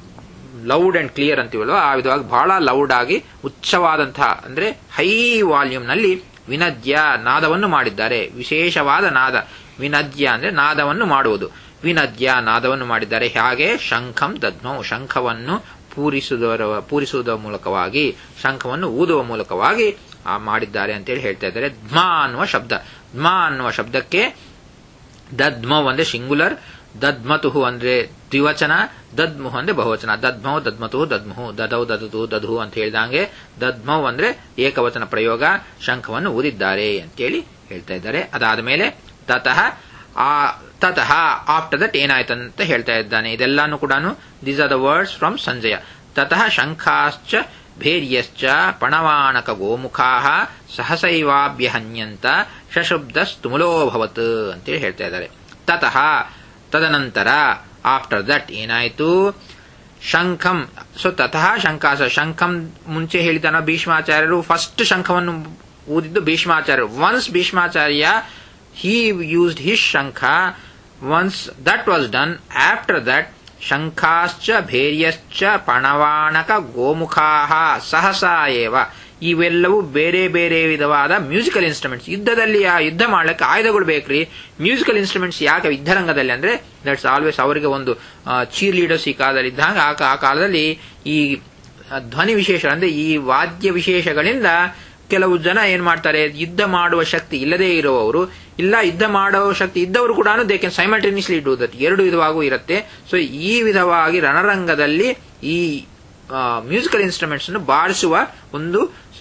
loud and clear ಅಂತೀವಲ್ವ ಆ ವಿಧವಾಗಿ ಬಹಳ ಲೌಡ್ ಆಗಿ ಉಚ್ಚವಾದಂತಹ ಅಂದ್ರೆ ಹೈ ವಾಲ್ಯೂಮ್ ನಲ್ಲಿ ವಿನದ್ಯ ನಾದವನ್ನು ಮಾಡಿದ್ದಾರೆ ವಿಶೇಷವಾದ ನಾದ ವಿನದ್ಯ ಅಂದ್ರೆ ನಾದವನ್ನು ಮಾಡುವುದು ವಿನದ್ಯ ನಾದವನ್ನು ಮಾಡಿದ್ದಾರೆ ಹಾಗೆ ಶಂಖಂ ದದ್ಮೌ ಶಂಖವನ್ನು ಪೂರಿಸುವುದರ ಪೂರಿಸುವುದರ ಮೂಲಕವಾಗಿ ಶಂಖವನ್ನು ಊದುವ ಮೂಲಕವಾಗಿ ಆ ಮಾಡಿದ್ದಾರೆ ಅಂತೇಳಿ ಹೇಳ್ತಾ ಇದ್ದಾರೆ ಧ್ಮ ಅನ್ನುವ ಶಬ್ದ ಧ್ಮ ಅನ್ನುವ ಶಬ್ದಕ್ಕೆ ದದ್ಮೌ ಅಂದ್ರೆ ಸಿಂಗುಲರ್ ದದ್ಮತುಹು ಅಂದ್ರೆ ದ್ವಿವಚನ ದದ್ಮುಹು ಅಂದ್ರೆ ಬಹುವಚನ ದದ್ಮೌ ದದ್ಮತುಹು ದದ್ಮುಹು ದದೌ ದದತು ದಧು ಅಂತ ಹೇಳಿದಂಗೆ ದದ್ಮೌ ಅಂದ್ರೆ ಏಕವಚನ ಪ್ರಯೋಗ ಶಂಖವನ್ನು ಊದಿದ್ದಾರೆ ಅಂತೇಳಿ ಹೇಳ್ತಾ ಇದ್ದಾರೆ ಅದಾದ ಮೇಲೆ ತತಃ ಆ ತತಃ ಆಫ್ಟರ್ ದಟ್ ಏನಾಯ್ತಂತ ಹೇಳ್ತಾ ಇದ್ದಾನೆ ಇದೆಲ್ಲಾನು ಕೂಡ these are the words from Sanjaya ತತಃ ಶಂಖಾಶ್ಚ ಭೇರ್ಯಶ್ಚ ಪಣವಾಣಕ ಗೋಮುಖಾ ಸಹಸೈವಾಭ್ಯಹನ್ಯಂತ ಶಶಬ್ದಸ್ತುಮುಲೋಭವತ್ ಅಂತೇಳಿ ಹೇಳ್ತಾ ಇದ್ದಾರೆ ತತಃ ತದನಂತರ ಆಫ್ಟರ್ ದಟ್ ಏನಾಯಿತು ಶಂಖಂ ಸೊ ತತಃ ಶಂಕಾಸ ಶಂಖಂ ಮುಂಚೆ ಹೇಳಿದಾನ ಭೀಷ್ಮಾಚಾರ್ಯರು ಫಸ್ಟ್ ಶಂಖವನ್ನು ಊದಿದ್ದು ಭೀಷ್ಮಾಚಾರ್ಯರು once Bhishmacharya he used his shankha once that was done after that ಶಂಖಾಶ್ಚ ಭೇರ್ಯಶ್ಚ ಪಣವಾಣಕ ಗೋಮುಖಾಹ ಸಹಸಾ ಏವ ಇವೆಲ್ಲವೂ ಬೇರೆ ಬೇರೆ ವಿಧವಾದ ಮ್ಯೂಸಿಕಲ್ ಇನ್ಸ್ಟ್ರೂಮೆಂಟ್ಸ್ ಯುದ್ಧದಲ್ಲಿ ಆ ಯುದ್ಧ ಮಾಡ್ಲಿಕ್ಕೆ ಆಯುಧಗಳು ಬೇಕ್ರಿ ಮ್ಯೂಸಿಕಲ್ ಇನ್ಸ್ಟ್ರೂಮೆಂಟ್ಸ್ ಯಾಕೆ ಯುದ್ಧರಂಗದಲ್ಲಿ ಅಂದ್ರೆ ದಟ್ಸ್ ಆಲ್ವೇಸ್ ಅವರಿಗೆ ಒಂದು ಚೀರ್ ಲೀಡರ್ಸ್ ಈ ಕಾಲದಲ್ಲಿ ಇದ್ದಾಗ ಆ ಕಾಲದಲ್ಲಿ ಈ ಧ್ವನಿ ವಿಶೇಷ ಅಂದ್ರೆ ಈ ವಾದ್ಯ ವಿಶೇಷಗಳಿಂದ ಕೆಲವು ಜನ ಏನ್ ಮಾಡ್ತಾರೆ ಯುದ್ಧ ಮಾಡುವ ಶಕ್ತಿ ಇಲ್ಲದೇ ಇರುವವರು ಇಲ್ಲ ಯುದ್ಧ ಮಾಡುವ ಶಕ್ತಿ ಇದ್ದವರು ಕೂಡ they can simultaneously do that ಎರಡು ವಿಧವಾಗೂ ಇರುತ್ತೆ ಸೊ ಈ ವಿಧವಾಗಿ ರಣರಂಗದಲ್ಲಿ ಈ ಮ್ಯೂಸಿಕಲ್ ಇನ್ಸ್ಟ್ರೂಮೆಂಟ್ಸ್ ಅನ್ನು ಬಾರಿಸುವ ಒಂದು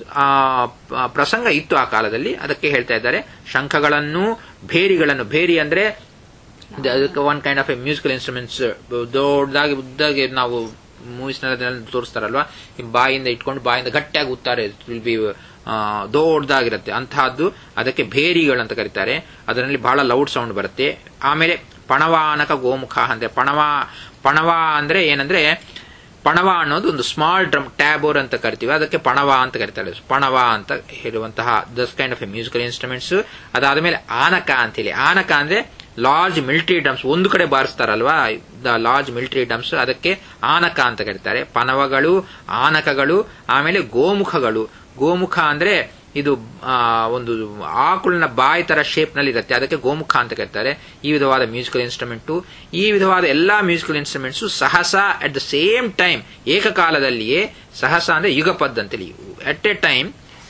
ಪ್ರಸಂಗ ಇತ್ತು ಆ ಕಾಲದಲ್ಲಿ ಅದಕ್ಕೆ ಹೇಳ್ತಾ ಇದ್ದಾರೆ ಶಂಖಗಳನ್ನು ಭೇರಿಗಳನ್ನು ಭೇರಿ ಅಂದ್ರೆ ಅದಕ್ಕೆ one kind of a musical instruments ದೊಡ್ಡದಾಗಿ ಉದ್ದಾಗಿ ನಾವು ಮೂವೀಸ್ ತೋರಿಸ್ತಾರಲ್ವಾ ಬಾಯಿಂದ ಇಟ್ಕೊಂಡು ಬಾಯಿಂದ ಗಟ್ಟಿಯಾಗಿ ಉತ್ತಾರೆ ವಿಲ್ ಬಿ ದೊಡ್ಡದಾಗಿರುತ್ತೆ ಅಂತಹದ್ದು ಅದಕ್ಕೆ ಭೇರಿಗಳಂತ ಕರೀತಾರೆ ಅದರಲ್ಲಿ ಬಹಳ ಲೌಡ್ ಸೌಂಡ್ ಬರುತ್ತೆ ಆಮೇಲೆ ಪಣವಾನಕ ಗೋಮುಖ ಅಂದ್ರೆ ಪಣವ ಪಣವ ಅಂದ್ರೆ ಏನಂದ್ರೆ ಪಣವ ಅನ್ನೋದು ಒಂದು ಸ್ಮಾಲ್ ಡ್ರಮ್ ಟ್ಯಾಬೋರ್ ಅಂತ ಕರಿತೀವಿ ಅದಕ್ಕೆ ಪಣವ ಅಂತ ಕರಿತಾರೆ ಪಣವ ಅಂತ ಹೇಳುವಂತಹ thus kind of a musical instruments ಅದಾದ ಮೇಲೆ ಆನಕ ಅಂತ ಹೇಳಿ ಆನಕ ಅಂದ್ರೆ ಲಾರ್ಜ್ ಮಿಲಿಟರಿ ಡಮ್ಸ್ ಒಂದು ಕಡೆ ಬಾರಿಸ್ತಾರಲ್ವಾ ದ ಲಾರ್ಜ್ ಮಿಲಿಟರಿ ಡಮ್ಸ್ ಅದಕ್ಕೆ ಆನಕ ಅಂತ ಕರೀತಾರೆ ಪನವಗಳು ಆನಕಗಳು ಆಮೇಲೆ ಗೋಮುಖಗಳು ಗೋಮುಖ ಅಂದ್ರೆ ಇದು ಒಂದು ಆಕುಳಿನ ಬಾಯಿ ತರ ಶೇಪ್ ನಲ್ಲಿ ಇರುತ್ತೆ ಅದಕ್ಕೆ ಗೋಮುಖ ಅಂತ ಕರೀತಾರೆ ಈ ವಿಧವಾದ ಮ್ಯೂಸಿಕಲ್ ಇನ್ಸ್ಟ್ರೂಮೆಂಟ್ ಈ ವಿಧವಾದ ಎಲ್ಲಾ ಮ್ಯೂಸಿಕಲ್ ಇನ್ಸ್ಟ್ರೂಮೆಂಟ್ಸ್ ಸಹಸ ಅಟ್ ದ ಸೇಮ್ ಟೈಮ್ ಏಕಕಾಲದಲ್ಲಿಯೇ ಸಹಸ ಅಂದ್ರೆ ಯುಗಪದ್ ಅಂತೇಳಿ ಅಟ್ ಎ ಟೈಮ್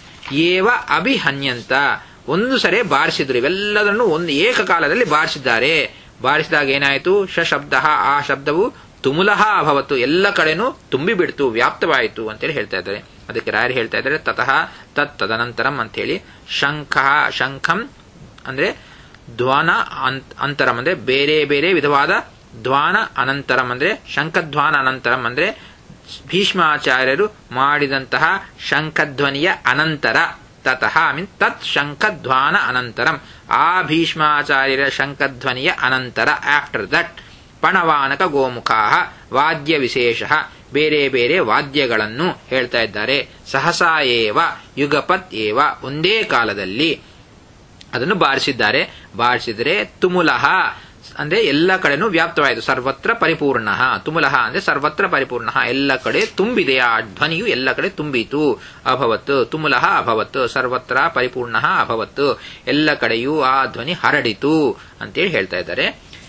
ಏವ ಅಭಿಹನ್ಯಂತ ಒಂದು ಸರಿ ಬಾರಿಸಿದ್ರು ಇವೆಲ್ಲದನ್ನು ಒಂದು ಏಕಕಾಲದಲ್ಲಿ ಬಾರಿಸಿದ್ದಾರೆ ಬಾರಿಸಿದಾಗ ಏನಾಯಿತು ಶಬ್ದ ಆ ಶಬ್ದವು ತುಮುಲಹ ಅಭವತ್ತು ಎಲ್ಲ ಕಡೆನೂ ತುಂಬಿ ಬಿಡ್ತು ವ್ಯಾಪ್ತವಾಯಿತು ಅಂತೇಳಿ ಹೇಳ್ತಾ ಇದ್ದಾರೆ ಅದಕ್ಕೆ ರಾಯರು ಹೇಳ್ತಾ ಇದ್ದಾರೆ ತತಃ ತತ್ ತದನಂತರಂ ಅಂತ ಹೇಳಿ ಶಂಖ ಶಂಖಂ ಅಂದ್ರೆ ಧ್ವಾನ ಅಂತರಂ ಅಂದ್ರೆ ಬೇರೆ ಬೇರೆ ವಿಧವಾದ ಧ್ವಾನ ಅನಂತರಂ ಅಂದ್ರೆ ಶಂಖಧ್ವಾನ ಅನಂತರಂ ಅಂದ್ರೆ ಭೀಷ್ಮಾಚಾರ್ಯರು ಮಾಡಿದಂತಹ ಶಂಖಧ್ವನಿಯ ಅನಂತರ ತತಃ ಮೀನ್ ತತ್ ಶಂಖಧ್ವಾನ ಅನಂತರಂ ಆ ಭೀಷ್ಮಾಚಾರ್ಯರ ಶಂಖಧ್ವನಿಯ ಅನಂತರ ಆಫ್ಟರ್ ದಟ್ ಪಣವಾನಕ ಗೋಮುಖಾ ವಾದ್ಯ ವಿಶೇಷ ಬೇರೆ ಬೇರೆ ವಾದ್ಯಗಳನ್ನು ಹೇಳ್ತಾ ಇದ್ದಾರೆ ಸಹಸಾ ಏವ ಯುಗಪತ್ ಏವ ಒಂದೇ ಕಾಲದಲ್ಲಿ ಅದನ್ನು ಬಾರಿಸಿದ್ದಾರೆ ಬಾರಿಸಿದರೆ ತುಮುಲಹ ಅಂದ್ರೆ ಎಲ್ಲ ಕಡೆನೂ ವ್ಯಾಪ್ತವಾಯಿತು ಸರ್ವತ್ರ ಪರಿಪೂರ್ಣ ತುಮುಲಹ ಅಂದ್ರೆ ಸರ್ವತ್ರ ಪರಿಪೂರ್ಣ ಎಲ್ಲ ಕಡೆ ತುಂಬಿದೆ ಆ ಧ್ವನಿಯು ಎಲ್ಲ ಕಡೆ ತುಂಬಿತು ಅಭವತ್ ತುಮುಲಹ ಅಭವತ್ ಸರ್ವತ್ರ ಪರಿಪೂರ್ಣ ಅಭವತ್ ಎಲ್ಲ ಕಡೆಯೂ ಆ ಧ್ವನಿ ಹರಡಿತು ಅಂತೇಳಿ ಹೇಳ್ತಾ ಇದ್ದಾರೆ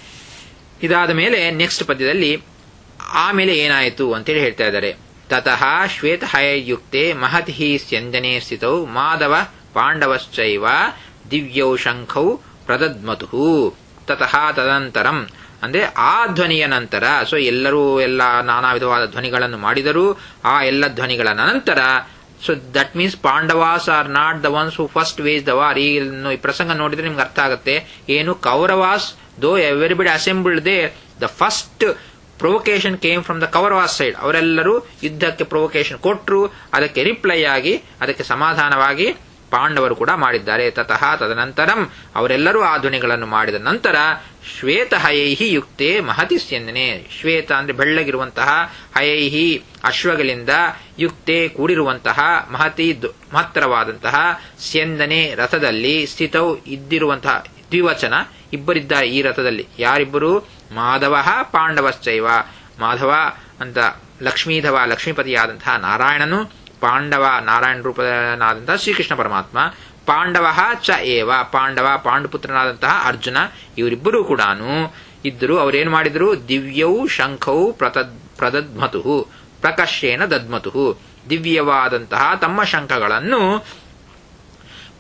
ಇದಾದ ಮೇಲೆ ನೆಕ್ಸ್ಟ್ ಪದ್ಯದಲ್ಲಿ ಆಮೇಲೆ ಏನಾಯಿತು ಅಂತೇಳಿ ಹೇಳ್ತಾ ಇದ್ದಾರೆ ತತಃ ಶ್ವೇತಹಯಯುಕ್ತೆ ಮಹತಿ ಸ್ಯಂಜನೆ ಸ್ಥಿತೌ ಮಾಧವ ಪಾಂಡವಶ್ಚೈವ ದಿವ್ಯೌ ಶಂಖೌ ಪ್ರದದ್ಮತು ತತಃ ತದನಂತರಂ ಅಂದ್ರೆ ಆ ಧ್ವನಿಯ ನಂತರ ಸೊ ಎಲ್ಲರೂ ಎಲ್ಲ ನಾನಾ ವಿಧವಾದ ಧ್ವನಿಗಳನ್ನು ಮಾಡಿದರು ಆ ಎಲ್ಲ ಧ್ವನಿಗಳ ನಂತರ so that means Pandavas are not the ones who first waged the war ಈ ಪ್ರಸಂಗ ನೋಡಿದ್ರೆ ನಿಮ್ಗೆ ಅರ್ಥ ಆಗುತ್ತೆ ಏನು Kauravas though everybody assembled they the first provocation came from the Kauravas side ಅವರೆಲ್ಲರೂ ಯುದ್ಧಕ್ಕೆ ಪ್ರೊವೊಕೇಶನ್ ಕೊಟ್ಟರು ಅದಕ್ಕೆ ರಿಪ್ಲೈ ಆಗಿ ಅದಕ್ಕೆ ಸಮಾಧಾನವಾಗಿ ಪಾಂಡವರು ಕೂಡ ಮಾಡಿದ್ದಾರೆ ತತಃ ತದನಂತರಂ ಅವರೆಲ್ಲರೂ ಆ ಧ್ವನಿಗಳನ್ನು ಮಾಡಿದ ನಂತರ ಶ್ವೇತ ಹಯೈಹಿ ಯುಕ್ತೆ ಮಹತಿ ಸ್ಯಂದನೆ ಶ್ವೇತ ಅಂದ್ರೆ ಬೆಳ್ಳಗಿರುವಂತಹ ಹಯೈಹಿ ಅಶ್ವಗಳಿಂದ ಯುಕ್ತೆ ಕೂಡಿರುವಂತಹ ಮಹತಿ ಮಹತ್ತರವಾದಂತಹ ಸ್ಯಂದನೆ ರಥದಲ್ಲಿ ಸ್ಥಿತವು ಇದ್ದಿರುವಂತಹ ದ್ವಿವಚನ ಇಬ್ಬರಿದ್ದಾರೆ ಈ ರಥದಲ್ಲಿ ಯಾರಿಬ್ಬರು ಮಾಧವ ಪಾಂಡವಶ್ಚೈವ ಮಾಧವ ಅಂತ ಲಕ್ಷ್ಮೀಧವ ಲಕ್ಷ್ಮೀಪತಿಯಾದಂತಹ ನಾರಾಯಣನು ಪಾಂಡವ ನಾರಾಯಣ ರೂಪನಾದಂತಹ ಶ್ರೀಕೃಷ್ಣ ಪರಮಾತ್ಮ ಪಾಂಡವ ಚ ಏವ ಪಾಂಡವ ಪಾಂಡುಪುತ್ರನಾದಂತಹ ಅರ್ಜುನ ಇವರಿಬ್ಬರೂ ಕೂಡ ಇದ್ದರು ಅವರೇನು ಮಾಡಿದ್ರು ದಿವ್ಯೌ ಶಂಖೌ ಪ್ರತದ್ ಪ್ರದದ್ಮತು ಪ್ರಕರ್ಷೇನ ದದ್ಮತು ದಿವ್ಯವಾದಂತಹ ತಮ್ಮ ಶಂಖಗಳನ್ನು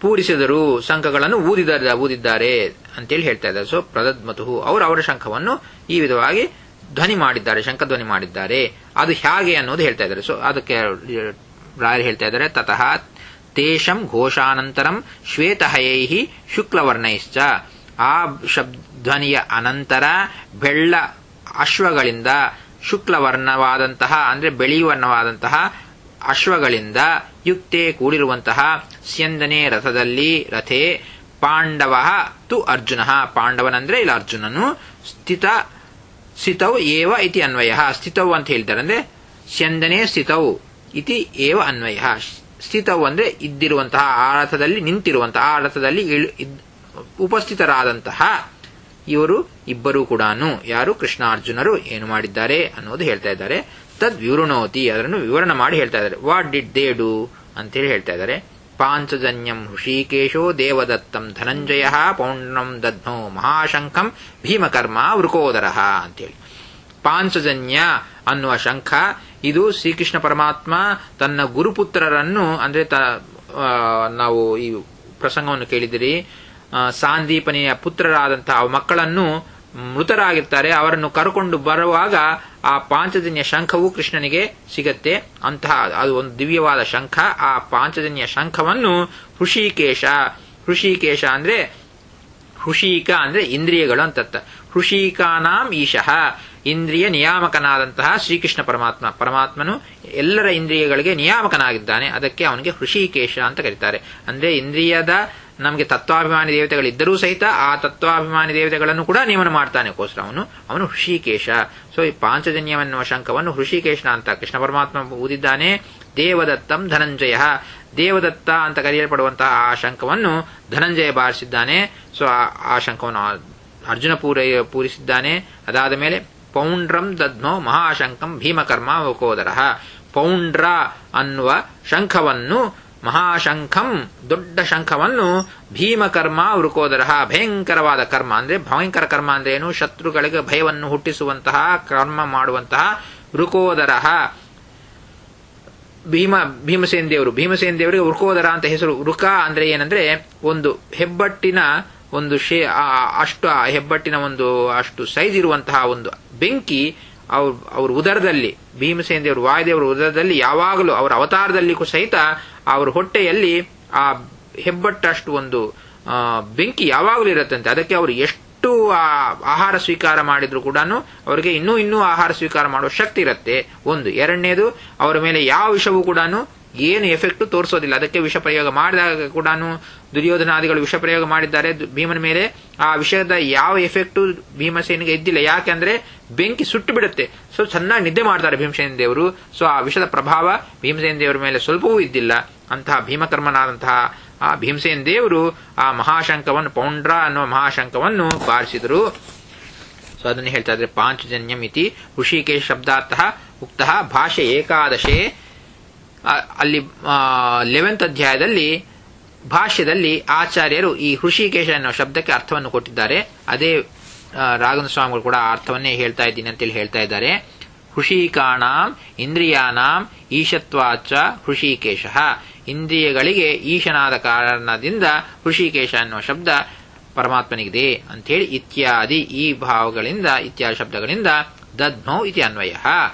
ಪೂರಿಸಿದರು ಶಂಖಗಳನ್ನು ಊದಿದ ಊದಿದ್ದಾರೆ ಅಂತೇಳಿ ಹೇಳ್ತಾ ಇದ್ದಾರೆ ಸೊ ಪ್ರದದ್ಮತು ಅವರು ಅವರ ಶಂಖವನ್ನು ಈ ವಿಧವಾಗಿ ಧ್ವನಿ ಮಾಡಿದ್ದಾರೆ ಶಂಖಧ್ವನಿ ಮಾಡಿದ್ದಾರೆ ಅದು ಹೇಗೆ ಅನ್ನೋದು ಹೇಳ್ತಾ ಇದ್ದಾರೆ ಸೊ ಅದಕ್ಕೆ ರಾಯರು ಹೇಳ್ತಾ ಇದ್ದಾರೆ ತತಃ ತೇಷಂ ಘೋಷಾನಂತರಂ ಶ್ವೇತಹಯೈ ಶುಕ್ಲವರ್ಣೈಶ್ಚ ಆ ಶಬ್ಧ್ವನಿಯ ಅನಂತರ ಬೆಳ್ಳ ಅಶ್ವಗಳಿಂದ ಶುಕ್ಲವರ್ಣವಾದಂತಹ ಅಂದ್ರೆ ಬಿಳಿ ವರ್ಣವಾದಂತಹ ಅಶ್ವಗಳಿಂದ ಯುಕ್ತೆ ಕೂಡಿರುವಂತಹ ಸ್ಯಂದನೆ ರಥದಲ್ಲಿ ರಥೆ ಪಾಂಡವ ತು ಅರ್ಜುನ ಪಾಂಡವನಂದ್ರೆ ಇಲ್ಲ ಅರ್ಜುನನು ಸ್ಥಿತ ಸ್ಥಿತೌ ಏವ ಇತಿ ಅನ್ವಯ ಸ್ಥಿತೌ ಅಂತ ಹೇಳ್ತಾರೆ ಅಂದ್ರೆ ಸ್ಯಂದನೆ ಸ್ಥಿತೌ ಇತಿ ಏವ ಅನ್ವಯ ಸ್ಥಿತವು ಅಂದ್ರೆ ಇದ್ದಿರುವಂತಹ ಆ ರಥದಲ್ಲಿ ನಿಂತಿರುವಂತಹ ಆ ರಥದಲ್ಲಿ ಉಪಸ್ಥಿತರಾದಂತಹ ಇವರು ಇಬ್ಬರೂ ಕೂಡ ಯಾರು ಕೃಷ್ಣಾರ್ಜುನರು ಏನು ಮಾಡಿದ್ದಾರೆ ಅನ್ನೋದು ಹೇಳ್ತಾ ಇದ್ದಾರೆ ತದ್ ವಿವೃಣೋತಿ ಅದನ್ನು ವಿವರಣ ಮಾಡಿ ಹೇಳ್ತಾ ಇದ್ದಾರೆ ವಾಟ್ ಡಿಡ್ ದೇ ಡೂ ಅಂತೇಳಿ ಹೇಳ್ತಾ ಇದ್ದಾರೆ ಪಾಂಚಜನ್ಯಂ ಹೃಷಿಕೇಶೋ ದೇವದತ್ತಂ ಧನಂಜಯ ಪೌಂಡ್ರಂ ದಧ್ನೋ ಮಹಾಶಂಖಂ ಭೀಮಕರ್ಮ ವೃಕೋದರ ಅಂತೇಳಿ ಪಾಂಚಜನ್ಯ ಅನ್ನುವ ಶಂಖ ಇದು ಶ್ರೀಕೃಷ್ಣ ಪರಮಾತ್ಮ ತನ್ನ ಗುರುಪುತ್ರರನ್ನು ಅಂದ್ರೆ ನಾವು ಈ ಪ್ರಸಂಗವನ್ನು ಕೇಳಿದಿರಿ ಸಾಂದೀಪನಿಯ ಪುತ್ರರಾದಂತಹ ಮಕ್ಕಳನ್ನು ಮೃತರಾಗಿರ್ತಾರೆ ಅವರನ್ನು ಕರ್ಕೊಂಡು ಬರುವಾಗ ಆ ಪಾಂಚಜನ್ಯ ಶಂಖವು ಕೃಷ್ಣನಿಗೆ ಸಿಗತ್ತೆ ಅಂತಹ ಅದು ಒಂದು ದಿವ್ಯವಾದ ಶಂಖ ಆ ಪಾಂಚಜನ್ಯ ಶಂಖವನ್ನು ಹೃಷಿಕೇಶ ಹೃಷಿಕೇಶ ಅಂದ್ರೆ ಹೃಷಿಕ ಅಂದ್ರೆ ಇಂದ್ರಿಯಗಳು ಅಂತ ಹೃಷಿಕಾನಾಂ ಈಶಃ ಇಂದ್ರಿಯ ನಿಯಾಮಕನಾದಂತಹ ಶ್ರೀಕೃಷ್ಣ ಪರಮಾತ್ಮ ಪರಮಾತ್ಮನು ಎಲ್ಲರ ಇಂದ್ರಿಯಗಳಿಗೆ ನಿಯಾಮಕನಾಗಿದ್ದಾನೆ ಅದಕ್ಕೆ ಅವನಿಗೆ ಹೃಷಿಕೇಶ ಅಂತ ಕರೀತಾರೆ ಅಂದ್ರೆ ಇಂದ್ರಿಯದ ನಮಗೆ ತತ್ವಾಭಿಮಾನಿ ದೇವತೆಗಳಿದ್ದರೂ ಸಹಿತ ಆ ತತ್ವಾಭಿಮಾನಿ ದೇವತೆಗಳನ್ನು ಕೂಡ ನೇಮನ ಮಾಡ್ತಾನೆ ಕೋಸ್ಕರ ಅವನು ಅವನು ಹೃಷಿಕೇಶ ಸೊ ಈ ಪಾಂಚಜನ್ಯವೆನ್ನುವ ಶಂಖವನ್ನು ಹೃಷಿಕೇಶನ ಅಂತ ಕೃಷ್ಣ ಪರಮಾತ್ಮ ಊದಿದ್ದಾನೆ ದೇವದತ್ತಂ ಧನಂಜಯ ದೇವದತ್ತ ಅಂತ ಕರೆಯಲ್ಪಡುವಂತಹ ಆ ಶಂಖವನ್ನು ಧನಂಜಯ ಬಾರಿಸಿದ್ದಾನೆ ಸೊ ಆ ಶಂಖವನ್ನು ಅರ್ಜುನ ಪೂರೈ ಪೂರಿಸಿದ್ದಾನೆ ಅದಾದ ಮೇಲೆ ಪೌಂಡ್ರಂ ದದ್ನೋ ಮಹಾಶಂಕಂ ಭೀಮಕರ್ಮ ವಕೋದರ ಪೌಂಡ್ರ ಅನ್ನುವ ಶಂಖವನ್ನು ಮಹಾಶಂಖಂ ದೊಡ್ಡ ಶಂಖವನ್ನು ಭೀಮಕರ್ಮ ವೃಕೋದರ ಭಯಂಕರವಾದ ಕರ್ಮ ಅಂದ್ರೆ ಭಯಂಕರ ಕರ್ಮ ಅಂದ್ರೆ ಏನು ಶತ್ರುಗಳಿಗೆ ಭಯವನ್ನು ಹುಟ್ಟಿಸುವಂತಹ ಕರ್ಮ ಮಾಡುವಂತಹ ವೃಕೋದರ ಭೀಮ ಭೀಮಸೇನ್ ದೇವರು ಭೀಮಸೇನ್ ದೇವರಿಗೆ ವೃಕೋದರ ಅಂತ ಹೆಸರು ವೃಕ ಅಂದ್ರೆ ಏನಂದ್ರೆ ಒಂದು ಹೆಬ್ಬಟ್ಟಿನ ಒಂದು ಶೇ ಅಷ್ಟು ಆ ಹೆಬ್ಬಟ್ಟಿನ ಒಂದು ಅಷ್ಟು ಸೈಜ್ ಇರುವಂತಹ ಒಂದು ಬೆಂಕಿ ಅವ್ರ ಅವ್ರ ಉದರದಲ್ಲಿ ಭೀಮಸೇನ ದೇವರು ವಾಯುದೇವರ ಉದರದಲ್ಲಿ ಯಾವಾಗಲೂ ಅವರ ಅವತಾರದಲ್ಲಿ ಸಹಿತ ಅವರ ಹೊಟ್ಟೆಯಲ್ಲಿ ಆ ಹೆಬ್ಬಟ್ಟಷ್ಟು ಒಂದು ಬೆಂಕಿ ಯಾವಾಗಲೂ ಇರುತ್ತಂತೆ ಅದಕ್ಕೆ ಅವರು ಎಷ್ಟು ಆಹಾರ ಸ್ವೀಕಾರ ಮಾಡಿದ್ರು ಕೂಡ ಅವರಿಗೆ ಇನ್ನೂ ಇನ್ನೂ ಆಹಾರ ಸ್ವೀಕಾರ ಮಾಡುವ ಶಕ್ತಿ ಇರುತ್ತೆ ಒಂದು ಎರಡನೇದು ಅವರ ಮೇಲೆ ಯಾವ ವಿಷವೂ ಕೂಡ ಏನು ಎಫೆಕ್ಟ್ ತೋರಿಸೋದಿಲ್ಲ ಅದಕ್ಕೆ ವಿಷ ಪ್ರಯೋಗ ಮಾಡಿದಾಗ ಕೂಡ ದುರ್ಯೋಧನಾದಿಗಳು ವಿಷ ಪ್ರಯೋಗ ಮಾಡಿದ್ದಾರೆ ಭೀಮನ ಮೇಲೆ ಆ ವಿಷಯದ ಯಾವ ಎಫೆಕ್ಟು ಭೀಮಸೇನಿಗೆ ಇದ್ದಿಲ್ಲ ಯಾಕೆಂದ್ರೆ ಬೆಂಕಿ ಸುಟ್ಟು ಬಿಡುತ್ತೆ ಸೊ ಚೆನ್ನಾಗಿ ನಿದ್ದೆ ಮಾಡ್ತಾರೆ ಭೀಮಸೇನ ದೇವರು ಸೊ ಆ ವಿಷದ ಪ್ರಭಾವ ಭೀಮಸೇನ ದೇವರ ಮೇಲೆ ಸ್ವಲ್ಪವೂ ಇದ್ದಿಲ್ಲ ಅಂತಹ ಭೀಮಕರ್ಮನಾದಂತಹ ಆ ಭೀಮಸೇನ ದೇವರು ಆ ಮಹಾಶಂಕವನ್ನು ಪೌಂಡ್ರ ಅನ್ನುವ ಮಹಾಶಂಕವನ್ನು ಬಾರಿಸಿದರು ಸೊ ಅದನ್ನು ಹೇಳ್ತಾ ಇದ್ರೆ ಪಾಂಚಜನ್ಯಂ ಇತಿ ಋಷಿಕೇಶ ಶಬ್ದಾರ್ಥ ಉಕ್ತ ಭಾಷೆ ಏಕಾದಶೆ ಅಲ್ಲಿ ಲೆವೆಂತ್ ಅಧ್ಯಾಯದಲ್ಲಿ ಭಾಷ್ಯದಲ್ಲಿ ಆಚಾರ್ಯರು ಈ ಹೃಷಿಕೇಶ ಅನ್ನೋ ಶಬ್ದಕ್ಕೆ ಅರ್ಥವನ್ನು ಕೊಟ್ಟಿದ್ದಾರೆ ಅದೇ ರಾಘವ ಸ್ವಾಮಿಗಳು ಕೂಡ ಅರ್ಥವನ್ನೇ ಹೇಳ್ತಾ ಇದ್ದೀನಿ ಅಂತೇಳಿ ಹೇಳ್ತಾ ಇದ್ದಾರೆ ಹೃಷಿಕಾಣಾಂ ಇಂದ್ರಿಯಾನಾಂ ಈಶತ್ವಾಚ ಹೃಷಿಕೇಶ ಇಂದ್ರಿಯಗಳಿಗೆ ಈಶನಾದ ಕಾರಣದಿಂದ ಹೃಷಿಕೇಶ ಅನ್ನುವ ಶಬ್ದ ಪರಮಾತ್ಮನಿಗಿದೆ ಅಂಥೇಳಿ ಇತ್ಯಾದಿ ಈ ಭಾವಗಳಿಂದ ಇತ್ಯಾದಿ ಶಬ್ದಗಳಿಂದ ದದ್ಮೌ ಇತಿ ಅನ್ವಯ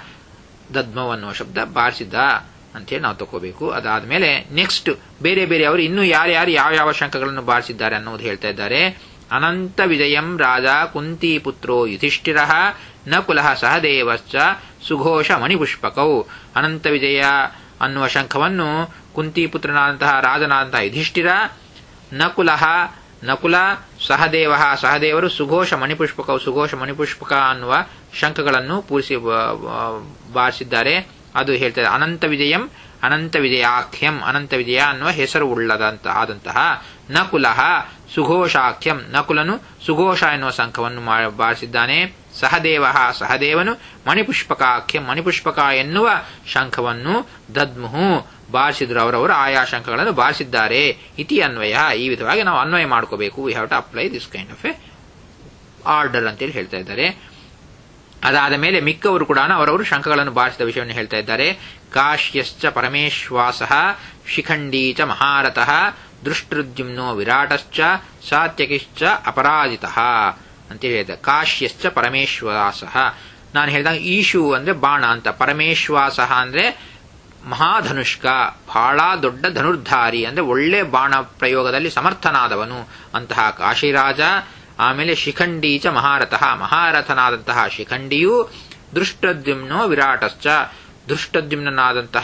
ದದ್ಮೌ ಅನ್ನುವ ಶಬ್ದ ಬಾರಿಸಿದ್ದ ಅಂತೇಳಿ ನಾವು ತಗೋಬೇಕು ಅದಾದ್ಮೇಲೆ ನೆಕ್ಸ್ಟ್ ಬೇರೆ ಬೇರೆ ಅವರು ಇನ್ನೂ ಯಾರ್ಯಾರು ಯಾವ ಯಾವ ಶಂಕಗಳನ್ನು ಬಾರಿಸಿದ್ದಾರೆ ಅನ್ನೋದು ಹೇಳ್ತಾ ಇದ್ದಾರೆ ಅನಂತ ವಿಜಯಂ ರಾಜ ಕುಂತಿ ಪುತ್ರೋ ಯುಧಿಷ್ಠಿರ ನಕುಲಃ ಸಹದೇವಶ್ಚ ಸುಘೋಷ ಮಣಿಪುಷ್ಪಕೌ ಅನಂತ ವಿಜಯ ಅನ್ನುವ ಶಂಖವನ್ನು ಕುಂತಿ ಪುತ್ರನಾದಂತಹ ರಾಜನಾದಂತಹ ಯುಧಿಷ್ಠಿರ ನಕುಲಃ ನಕುಲ ಸಹದೇವ ಸಹದೇವರು ಸುಘೋಷ ಮಣಿಪುಷ್ಪಕ ಸುಘೋಷ ಮಣಿಪುಷ್ಪಕ ಅನ್ನುವ ಶಂಖಗಳನ್ನು ಪೂರಿಸಿ ಬಾರಿಸಿದ್ದಾರೆ ಅದು ಹೇಳ್ತಾರೆ ಅನಂತ ವಿಜಯಂ ಅನಂತ ವಿಜಯಾಖ್ಯಂ ಅನಂತ ವಿಜಯ ಅನ್ನುವ ಹೆಸರು ಉಳ್ಳದಂತ ಆದಂತಹ ನಕುಲಃ ಸುಘೋಷಾಖ್ಯಂ ನಕುಲನು ಸುಘೋಷ ಎನ್ನುವ ಶಂಖವನ್ನು ಬಾರಿಸಿದ್ದಾನೆ ಸಹದೇವ ಸಹದೇವನು ಮಣಿಪುಷ್ಪಕಾಖ್ಯಂ ಮಣಿಪುಷ್ಪಕ ಎನ್ನುವ ಶಂಖವನ್ನು ದದ್ಮುಹು ಬಾರಿಸಿದ್ರು ಅವರವರು ಆಯಾ ಶಂಖಗಳನ್ನು ಬಾರಿಸಿದ್ದಾರೆ ಇತಿ ಅನ್ವಯ ಈ ವಿಧವಾಗಿ ನಾವು ಅನ್ವಯ ಮಾಡ್ಕೋಬೇಕು we have to apply this kind of a order ಅಂತೇಳಿ ಹೇಳ್ತಾ ಇದ್ದಾರೆ ಅದಾದ ಮೇಲೆ ಮಿಕ್ಕವರು ಕೂಡ ಅವರವರು ಶಂಖಗಳನ್ನು ಬಾರಿಸಿದ ವಿಷಯವನ್ನು ಹೇಳ್ತಾ ಇದ್ದಾರೆ ಕಾಶ್ಯಶ್ಚ ಪರಮೇಶ್ವಾಸ ಶಿಖಂಡೀ ಚ ಮಹಾರಥಃ ದೃಷ್ಟೃದ್ಯುಮ್ನೋ ವಿರಾಟಶ್ಚ ಸಾತ್ಯಕಿಶ್ಚ ಅಪರಾಜಿತಃ ಅಂತ ಹೇಳಿದೆ ಕಾಶ್ಯಶ್ಚ ಪರಮೇಶ್ವಾಸಃ ನಾನು ಹೇಳಿದಾಗ ಈಶು ಅಂದ್ರೆ ಬಾಣ ಅಂತ ಪರಮೇಶ್ವಾಸಃ ಅಂದ್ರೆ ಮಹಾಧನುಷ್ಕ ಬಹಳ ದೊಡ್ಡ ಧನುರ್ಧಾರಿ ಅಂದ್ರೆ ಒಳ್ಳೆ ಬಾಣ ಪ್ರಯೋಗದಲ್ಲಿ ಸಮರ್ಥನಾದವನು ಅಂತಹ ಕಾಶಿರಾಜ ಆಮೇಲೆ ಶಿಖಂಡೀಚ ಮಹಾರಥಃ ಮಹಾರಥನಾದಂತಹ ಶಿಖಂಡಿಯು ದೃಷ್ಟದ್ಯುಮ್ನೋ ವಿರಾಟಶ್ಚ ದೃಷ್ಟದ್ಯುಮ್ನಾದಂತಹ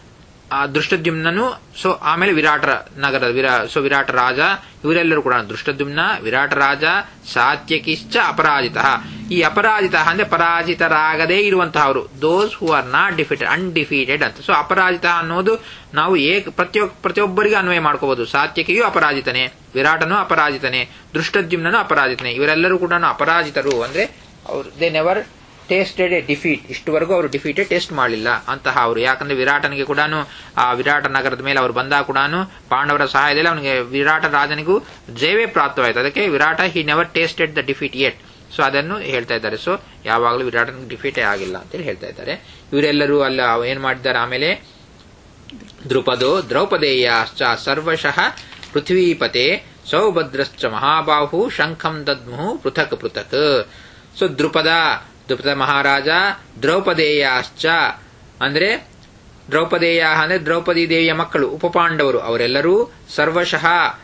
ಆ ದೃಷ್ಟದ್ಯುಮ್ನನು ಸೊ ಆಮೇಲೆ ವಿರಾಟ ನಗರ ವಿರಾ ಸೊ ವಿರಾಟ ರಾಜ ಇವರೆಲ್ಲರೂ ಕೂಡ ದೃಷ್ಟದ್ಯುಮ್ನ ವಿರಾಟ ರಾಜ ಸಾತ್ಯಕಿಶ್ಚ ಅಪರಾಜಿತ ಈ ಅಪರಾಜಿತ ಅಂದ್ರೆ ಪರಾಜಿತರಾಗದೇ ಇರುವಂತಹವರು those who are not defeated undefeated ಅಂತ ಸೊ ಅಪರಾಜಿತ ಅನ್ನೋದು ನಾವು ಏಕ ಪ್ರತಿಯೊಬ್ಬ ಪ್ರತಿಯೊಬ್ಬರಿಗೆ ಅನ್ವಯ ಮಾಡ್ಕೋಬಹುದು ಸಾತ್ಯಕಿಯು ಅಪರಾಜಿತನೇ ವಿರಾಟನು ಅಪರಾಜಿತನೇ ದೃಷ್ಟದ್ಯುಮ್ನನು ಅಪರಾಜಿತನೇ ಇವರೆಲ್ಲರೂ ಕೂಡ ಅಪರಾಜಿತರು ಅಂದ್ರೆ ಅವರು they never tasted a defeat ಇಷ್ಟುವರೆಗೂ ಅವರು ಡಿಫೀಟೆ ಟೇಸ್ಟ್ ಮಾಡಲಿಲ್ಲ ಅಂತಹ ಅವರು ಯಾಕಂದ್ರೆ ವಿರಾಟನಿಗೆ ಕೂಡ ಆ ವಿರಾಟ ನಗರದ ಮೇಲೆ ಅವರು ಬಂದಾಗ ಕೂಡ ಪಾಂಡವರ ಸಹಾಯದಲ್ಲಿ ಅವನಿಗೆ ವಿರಾಟ ರಾಜನಿಗೂ ಜಯವೇ ಪ್ರಾಪ್ತವಾಯಿತು ಅದಕ್ಕೆ Virata he never tasted the defeat yet so ಅದನ್ನು ಹೇಳ್ತಾ ಇದ್ದಾರೆ ಸೊ ಯಾವಾಗಲೂ ವಿರಾಟನಿಗೆ ಡಿಫೀಟೇ ಆಗಿಲ್ಲ ಅಂತೇಳಿ ಹೇಳ್ತಾ ಇದ್ದಾರೆ ಇವರೆಲ್ಲರೂ ಅಲ್ಲ ಏನ್ ಮಾಡಿದ್ದಾರೆ ಆಮೇಲೆ ದ್ರುಪದೋ ದ್ರೌಪದೇಯಾಶ್ಚ ಸರ್ವಶಃ ಪೃಥ್ವೀಪತೆ ಸೌಭದ್ರಶ್ಚ ಮಹಾಬಾಹು ಶಂಖಂ ದದ್ಮು ಪೃಥಕ್ ಪೃಥಕ್ ಸೊ ದ್ರುಪದ ದ್ರುಪದ ಮಹಾರಾಜ ದ್ರೌಪದೇಯಾಶ್ಚ ಅಂದ್ರೆ ದ್ರೌಪದೇಯ ಅಂದ್ರೆ ದ್ರೌಪದಿ ದೇವಿಯ ಮಕ್ಕಳು ಉಪಪಾಂಡವರು ಅವರೆಲ್ಲರೂ ಸರ್ವಶಃ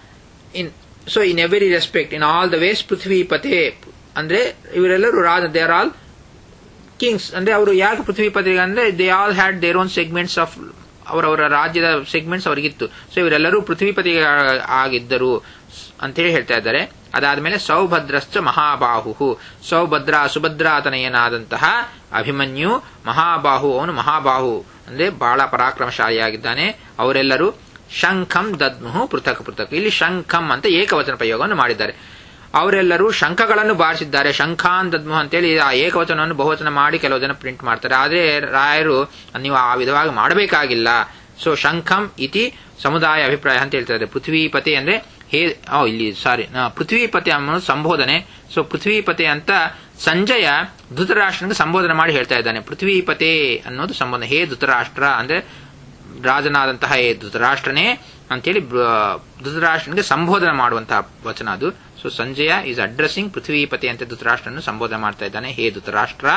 in so in every respect in all the ways ಪೃಥ್ವೀಪತೆ ಅಂದ್ರೆ ಇವರೆಲ್ಲರೂ ರಾಜ ದೇ ಆರ್ ಆಲ್ ಕಿಂಗ್ಸ್ ಅಂದ್ರೆ ಅವರು ಯಾಕೆ ಪೃಥ್ವೀಪತಿ ಅಂದ್ರೆ they all had their own segments of ಅವರವರ ರಾಜ್ಯದ ಸೆಗ್ಮೆಂಟ್ಸ್ ಅವರಿಗಿತ್ತು ಸೊ ಇವರೆಲ್ಲರೂ ಪೃಥ್ವೀಪತಿ ಆಗಿದ್ದರು ಅಂತೇಳಿ ಹೇಳ್ತಾ ಇದ್ದಾರೆ ಅದಾದ್ಮೇಲೆ ಸೌಭದ್ರಶ್ಚ ಮಹಾಬಾಹು ಸೌಭದ್ರ ಸುಭದ್ರಾತನಯನಾದಂತಹ ಅಭಿಮನ್ಯು ಮಹಾಬಾಹು ಅವನು ಮಹಾಬಾಹು ಅಂದ್ರೆ ಬಹಳ ಪರಾಕ್ರಮಶಾಲಿಯಾಗಿದ್ದಾನೆ ಅವರೆಲ್ಲರೂ ಶಂಖಂ ದದ್ಮುಹು ಪೃಥಕ್ ಪೃಥಕ್ ಇಲ್ಲಿ ಶಂಖಂ ಅಂತ ಏಕವಚನ ಪ್ರಯೋಗವನ್ನು ಮಾಡಿದ್ದಾರೆ ಅವರೆಲ್ಲರೂ ಶಂಖಗಳನ್ನು ಬಾರಿಸಿದ್ದಾರೆ ಶಂಖಾನ್ ದದ್ಮುಹ ಅಂತೇಳಿ ಆ ಏಕವಚನವನ್ನು ಬಹುವಚನ ಮಾಡಿ ಕೆಲವು ಜನ ಪ್ರಿಂಟ್ ಮಾಡ್ತಾರೆ ಆದ್ರೆ ರಾಯರು ನೀವು ಆ ವಿಧವಾಗಿ ಮಾಡಬೇಕಾಗಿಲ್ಲ ಸೊ ಶಂಖಂ ಇತಿ ಸಮುದಾಯ ಅಭಿಪ್ರಾಯ ಅಂತ ಹೇಳ್ತಾರೆ ಪೃಥ್ವೀಪತಿ ಅಂದ್ರೆ ಹೇ ಓ ಇಲ್ಲಿ ಸಾರಿ ಪೃಥ್ವೀಪತಿ ಅನ್ನೋ ಸಂಬೋಧನೆ ಸೊ ಪೃಥ್ವೀಪತಿ ಅಂತ ಸಂಜಯ ಧೃತರಾಷ್ಟ್ರನಿಗೆ ಸಂಬೋಧನೆ ಮಾಡಿ ಹೇಳ್ತಾ ಇದ್ದಾನೆ ಪೃಥ್ವೀಪತೆ ಅನ್ನೋದು ಸಂಬೋಧನೆ ಹೇ ಧೃತರಾಷ್ಟ್ರ ಅಂದ್ರೆ ರಾಜನಾದಂತಹ ಹೇ ಧೃತರಾಷ್ಟ್ರನೇ ಅಂತೇಳಿ ಧೃತರಾಷ್ಟ್ರನಿಗೆ ಸಂಬೋಧನೆ ಮಾಡುವಂತಹ ವಚನ ಅದು ಸೊ ಸಂಜಯ ಈಸ್ ಅಡ್ರೆಸ್ಸಿಂಗ್ ಪೃಥ್ವೀಪತಿ ಅಂತ ಧೃತರಾಷ್ಟ್ರನ್ನು ಸಂಬೋಧನೆ ಮಾಡ್ತಾ ಇದ್ದಾನೆ ಹೇ ಧೃತರಾಷ್ಟ್ರ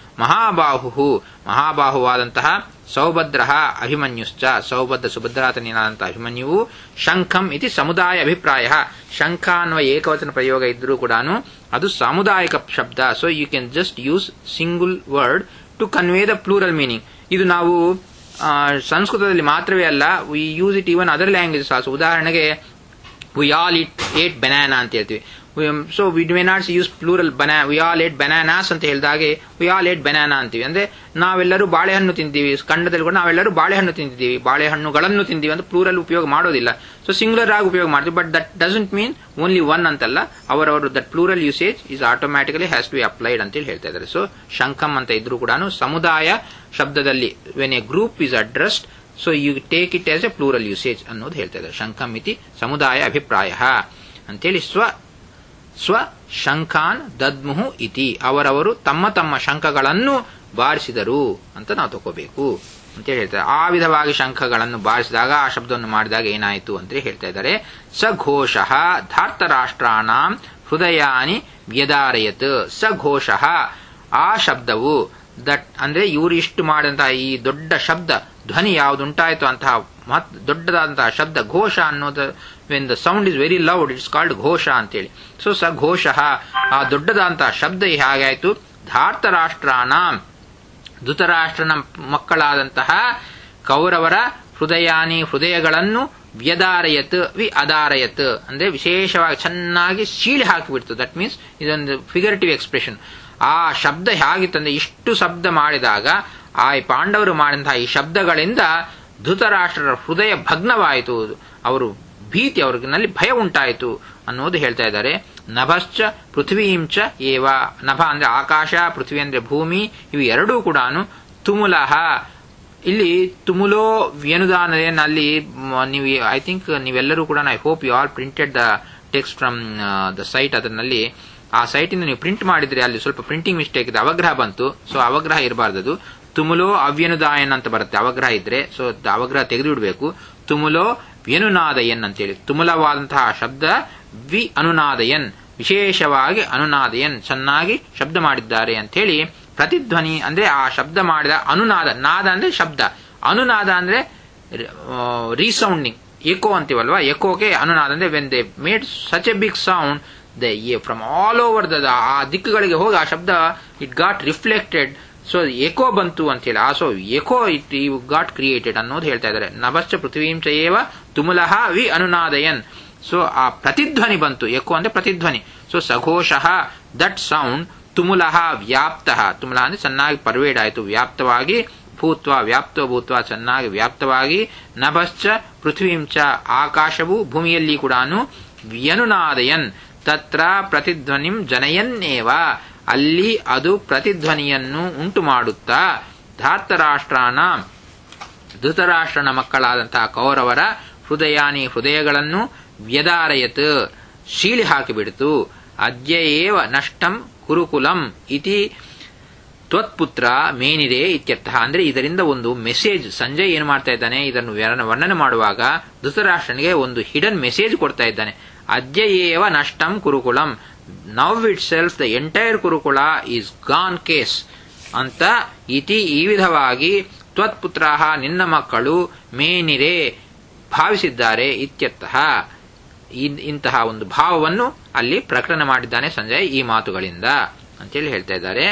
ಮಹಾಬಾಹು ಮಹಾಬಾಹುವಾದಂತಹ ಸೌಭದ್ರ ಅಭಿಮನ್ಯುಶ್ಚ ಸೌಭದ್ರ ಸುಭದ್ರಾತನೇನಾದಂತಹ ಅಭಿಮನ್ಯುವು ಶಂಖಂ ಇತಿ ಸಮುದಾಯ ಅಭಿಪ್ರಾಯ ಶಂಖ ಅನ್ನುವ ಏಕವಚನ ಪ್ರಯೋಗ ಇದ್ರೂ ಕೂಡ ಅದು ಸಾಮುದಾಯಿಕ ಶಬ್ದ so you can just use single word to convey the plural meaning ಇದು ನಾವು ಸಂಸ್ಕೃತದಲ್ಲಿ ಮಾತ್ರವೇ ಅಲ್ಲ we use it even other languages also ಉದಾಹರಣೆಗೆ we all it ate banana ಅಂತ ಹೇಳ್ತೀವಿ so we may not use plural ಬನಾ ವಿ ಆಲ್ ಏಟ್ ಬೆನಾನಾಸ್ ಅಂತ ಹೇಳಿದಾಗೆ ವಿ ಆಲ್ ಏಟ್ ಬೆನಾನಾ ಅಂತೀವಿ ಅಂದ್ರೆ ನಾವೆಲ್ಲರೂ ಬಾಳೆಹಣ್ಣು ತಿಂತೀವಿ ಖಂಡದಲ್ಲಿ ಕೂಡ ನಾವೆಲ್ಲರೂ ಬಾಳೆಹಣ್ಣು ತಿಂತಿದ್ದೀವಿ ಬಾಳೆಹಣ್ಣುಗಳನ್ನು ತಿಂತೀವಿ ಅಂತ ಪ್ಲೂರಲ್ ಉಪಯೋಗ ಮಾಡೋದಿಲ್ಲ ಸೊ ಸಿಂಗುಲರ್ ಆಗಿ ಉಪಯೋಗ ಮಾಡ್ತೀವಿ but that doesn't mean only one ಅಂತಲ್ಲ ಅವರವರು that plural usage is automatically has to be applied ಅಂತೇಳಿ ಹೇಳ್ತಾ ಇದ್ದಾರೆ ಸೊ ಶಂಖಂ ಅಂತ ಇದ್ರೂ ಕೂಡ ಸಮುದಾಯ ಶಬ್ದದಲ್ಲಿ when a group is addressed so you take it as a plural usage ಅನ್ನೋದು ಹೇಳ್ತಾ ಇದ್ದಾರೆ ಶಂಖಂ ಇತಿ ಸಮುದಾಯ ಅಭಿಪ್ರಾಯ ಅಂತೇಳಿ ಸ್ವ ಸ್ವ ಶಂಖಾನ್ ದದ್ಮುಹು ಇತಿ ಅವರವರು ತಮ್ಮ ತಮ್ಮ ಶಂಖಗಳನ್ನು ಬಾರಿಸಿದರು ಅಂತ ನಾವು ತಗೋಬೇಕು ಅಂತ ಹೇಳ್ತಾರೆ ಆ ವಿಧವಾಗಿ ಶಂಖಗಳನ್ನು ಬಾರಿಸಿದಾಗ ಆ ಶಬ್ದವನ್ನು ಮಾಡಿದಾಗ ಏನಾಯಿತು ಅಂತ ಹೇಳ್ತಾ ಇದ್ದಾರೆ ಸ ಘೋಷ ಧಾರ್ತರಾಷ್ಟ್ರಾಣಾಂ ಹೃದಯಾನಿ ವ್ಯದಾರಯತ್ ಸ ಘೋಷ ಆ ಶಬ್ದವು ದಟ್ ಅಂದ್ರೆ ಇವರು ಇಷ್ಟು ಮಾಡಿದಂತಹ ಈ ದೊಡ್ಡ ಶಬ್ದ ಧ್ವನಿ ಯಾವುದುಂಟಾಯಿತು ಅಂತಹ ಮತ್ ದೊಡ್ಡದಾದಂತಹ ಶಬ್ದ ಘೋಷ ಅನ್ನೋದು when the sound is very loud it's called ಘೋಷ ಅಂತೇಳಿ ಸೊ ಸ ಘೋಷ ಆ ದೊಡ್ಡದಾದಂತಹ ಶಬ್ದ ಹೇಗಾಯಿತು ಧಾರ್ತರಾಷ್ಟ್ರಾನಾಂ ಧೃತರಾಷ್ಟ್ರನ ಮಕ್ಕಳಾದಂತಹ ಕೌರವರ ಹೃದಯಾನಿ ಹೃದಯಗಳನ್ನು ವ್ಯದಾರಯತ್ ವಿ ಅದಾರಯತ್ ಅಂದ್ರೆ ವಿಶೇಷವಾಗಿ ಚೆನ್ನಾಗಿ ಸೀಳಿ ಹಾಕಿಬಿಡ್ತು ದಟ್ ಮೀನ್ಸ್ ಇದೊಂದು ಫಿಗರೇಟಿವ್ ಎಕ್ಸ್ಪ್ರೆಷನ್ ಆ ಶಬ್ದ ಹೇಗಿತ್ತಂದ್ರೆ ಇಷ್ಟು ಶಬ್ದ ಮಾಡಿದಾಗ ಆ ಪಾಂಡವರು ಮಾಡಿದಂತಹ ಈ ಶಬ್ದಗಳಿಂದ ಧೃತರಾಷ್ಟ್ರರ ಹೃದಯ ಭಗ್ನವಾಯಿತು ಅವರು ಭೀತಿ ಅವ್ರಿನಲ್ಲಿ ಭಯ ಉಂಟಾಯಿತು ಅನ್ನೋದು ಹೇಳ್ತಾ ಇದ್ದಾರೆ ನಭಶ್ಚ ಪೃಥ್ವೀಂಚ ಏವ ನಭ ಅಂದ್ರೆ ಆಕಾಶ ಪೃಥ್ವಿ ಅಂದ್ರೆ ಭೂಮಿ ಇವು ಎರಡೂ ಕೂಡ ತುಮುಲಹ ಇಲ್ಲಿ ತುಮುಲೋ ವ್ಯನುದಾನಲ್ಲಿ ನೀವು ಐ ಥಿಂಕ್ ನೀವೆಲ್ಲರೂ ಕೂಡ I hope you all printed the text from the site ಅದರಲ್ಲಿ ಆ ಸೈಟಿಂದ ನೀವು ಪ್ರಿಂಟ್ ಮಾಡಿದ್ರೆ ಅಲ್ಲಿ ಸ್ವಲ್ಪ ಪ್ರಿಂಟಿಂಗ್ ಮಿಸ್ಟೇಕ್ ಇದೆ ಅವಗ್ರಹ ಬಂತು ಸೊ ಅವಗ್ರಹ ಇರಬಾರ್ದು ತುಮುಲೋ ಅವ್ಯನುದಾಯನ್ ಅಂತ ಬರುತ್ತೆ ಅವಗ್ರಹ ಇದ್ರೆ ಸೊ ಅವಗ್ರಹ ತೆಗೆದು ಬಿಡಬೇಕು ತುಮುಲೋ ವ್ಯನುನಾದಯನ್ ಅಂತೇಳಿ ತುಮುಲವಾದಂತಹ ಶಬ್ದ ವಿ ಅನುನಾದಯನ್ ವಿಶೇಷವಾಗಿ ಅನುನಾದಯನ್ ಚೆನ್ನಾಗಿ ಶಬ್ದ ಮಾಡಿದ್ದಾರೆ ಅಂತೇಳಿ ಪ್ರತಿಧ್ವನಿ ಅಂದ್ರೆ ಆ ಶಬ್ದ ಮಾಡಿದ ಅನುನಾದ ನಾದ ಅಂದ್ರೆ ಶಬ್ದ ಅನುನಾದ ಅಂದ್ರೆ ರೀಸೌಂಡಿಂಗ್ ಎಕೋ ಅಂತೀವಲ್ವಾ ಎಕೋಗೆ ಅನುನಾದ ಅಂದ್ರೆ when they made such a big sound the from all over the ಆ ದಿಕ್ಕುಗಳಿಗೆ ಹೋಗಿ ಆ ಶಬ್ದ it got reflected so echo ಬಂತು ಅಂತ ಹೇಳಿ ಆ so echo it you got created ಅನ್ನೋದು ಹೇಳ್ತಾ ಇದ್ದಾರೆ ನಭಶ್ಚ ಪೃಥ್ವೀಂಚ ಏವ ತುಮುಲಹ ವಿ ಅನುನಾದಯನ್ ಸೊ ಆ ಪ್ರತಿಧ್ವನಿ ಬಂತು ಎಕೋ ಅಂದ್ರೆ ಪ್ರತಿಧ್ವನಿ ಸೊ ಸಘೋಷಃ ದಟ್ ಸೌಂಡ್ ತುಮುಲಹ ವ್ಯಾಪ್ತ ತುಮುಲ ಅಂದ್ರೆ ಚೆನ್ನಾಗಿ ಪರ್ವೇಡ್ ಆಯಿತು ವ್ಯಾಪ್ತವಾಗಿ ಭೂತ್ವ ವ್ಯಾಪ್ತೋ ಭೂತ್ವ ಚೆನ್ನಾಗಿ ವ್ಯಾಪ್ತವಾಗಿ ನಭಶ್ಚ ಪೃಥ್ವೀಂಚ ಆಕಾಶವು ಭೂಮಿಯಲ್ಲಿ ಕೂಡ ವ್ಯನುನಾದಯನ್ ತತ್ರ ಪ್ರತಿಧ್ವನಿಂ ಜನಯನ್ನೇವ ಅಲ್ಲಿ ಅದು ಪ್ರತಿಧ್ವನಿಯನ್ನು ಉಂಟು ಮಾಡುತ್ತಾ ಧಾರ್ತರಾಷ್ಟ್ರಾನ ಧೃತರಾಷ್ಟ್ರನ ಮಕ್ಕಳಾದಂತಹ ಕೌರವರ ಹೃದಯಾನಿ ಹೃದಯಗಳನ್ನು ವ್ಯದಾರಯತ್ ಶೀಳಿ ಹಾಕಿಬಿಡಿತು ಅದ್ಯ ಏವ ನಷ್ಟಂ ಕುರುಕುಲಂ ಇತಿ ತ್ವತ್ಪುತ್ರ ಮೇನಿದೆ ಇತ್ಯರ್ಥ ಅಂದ್ರೆ ಇದರಿಂದ ಒಂದು ಮೆಸೇಜ್ ಸಂಜಯ್ ಏನು ಮಾಡ್ತಾ ಇದ್ದಾನೆ ಇದನ್ನು ವರ್ಣನೆ ಮಾಡುವಾಗ ಧೃತರಾಷ್ಟ್ರನಿಗೆ ಒಂದು ಹಿಡನ್ ಮೆಸೇಜ್ ಕೊಡ್ತಾ ಇದ್ದಾನೆ ಅದ್ಯ ಏವ ನಷ್ಟಂ ಕುರುಕುಲಂ now it self the entire ಕುರುಕುಲ ಈಸ್ ಗಾನ್ ಕೇಸ್ ಅಂತ ಇತಿ ಈ ವಿಧವಾಗಿ ತ್ವತ್ಪುತ್ರ ನಿನ್ನ ಮಕ್ಕಳು ಮೇನಿರೆ ಭಾವಿಸಿದ್ದಾರೆ ಇತ್ಯರ್ಥಃ ಇಂತಹ ಒಂದು ಭಾವವನ್ನು ಅಲ್ಲಿ ಪ್ರಕಟಣೆ ಮಾಡಿದ್ದಾನೆ ಸಂಜಯ್ ಈ ಮಾತುಗಳಿಂದ ಅಂತೇಳಿ ಹೇಳ್ತಾ ಇದ್ದಾರೆ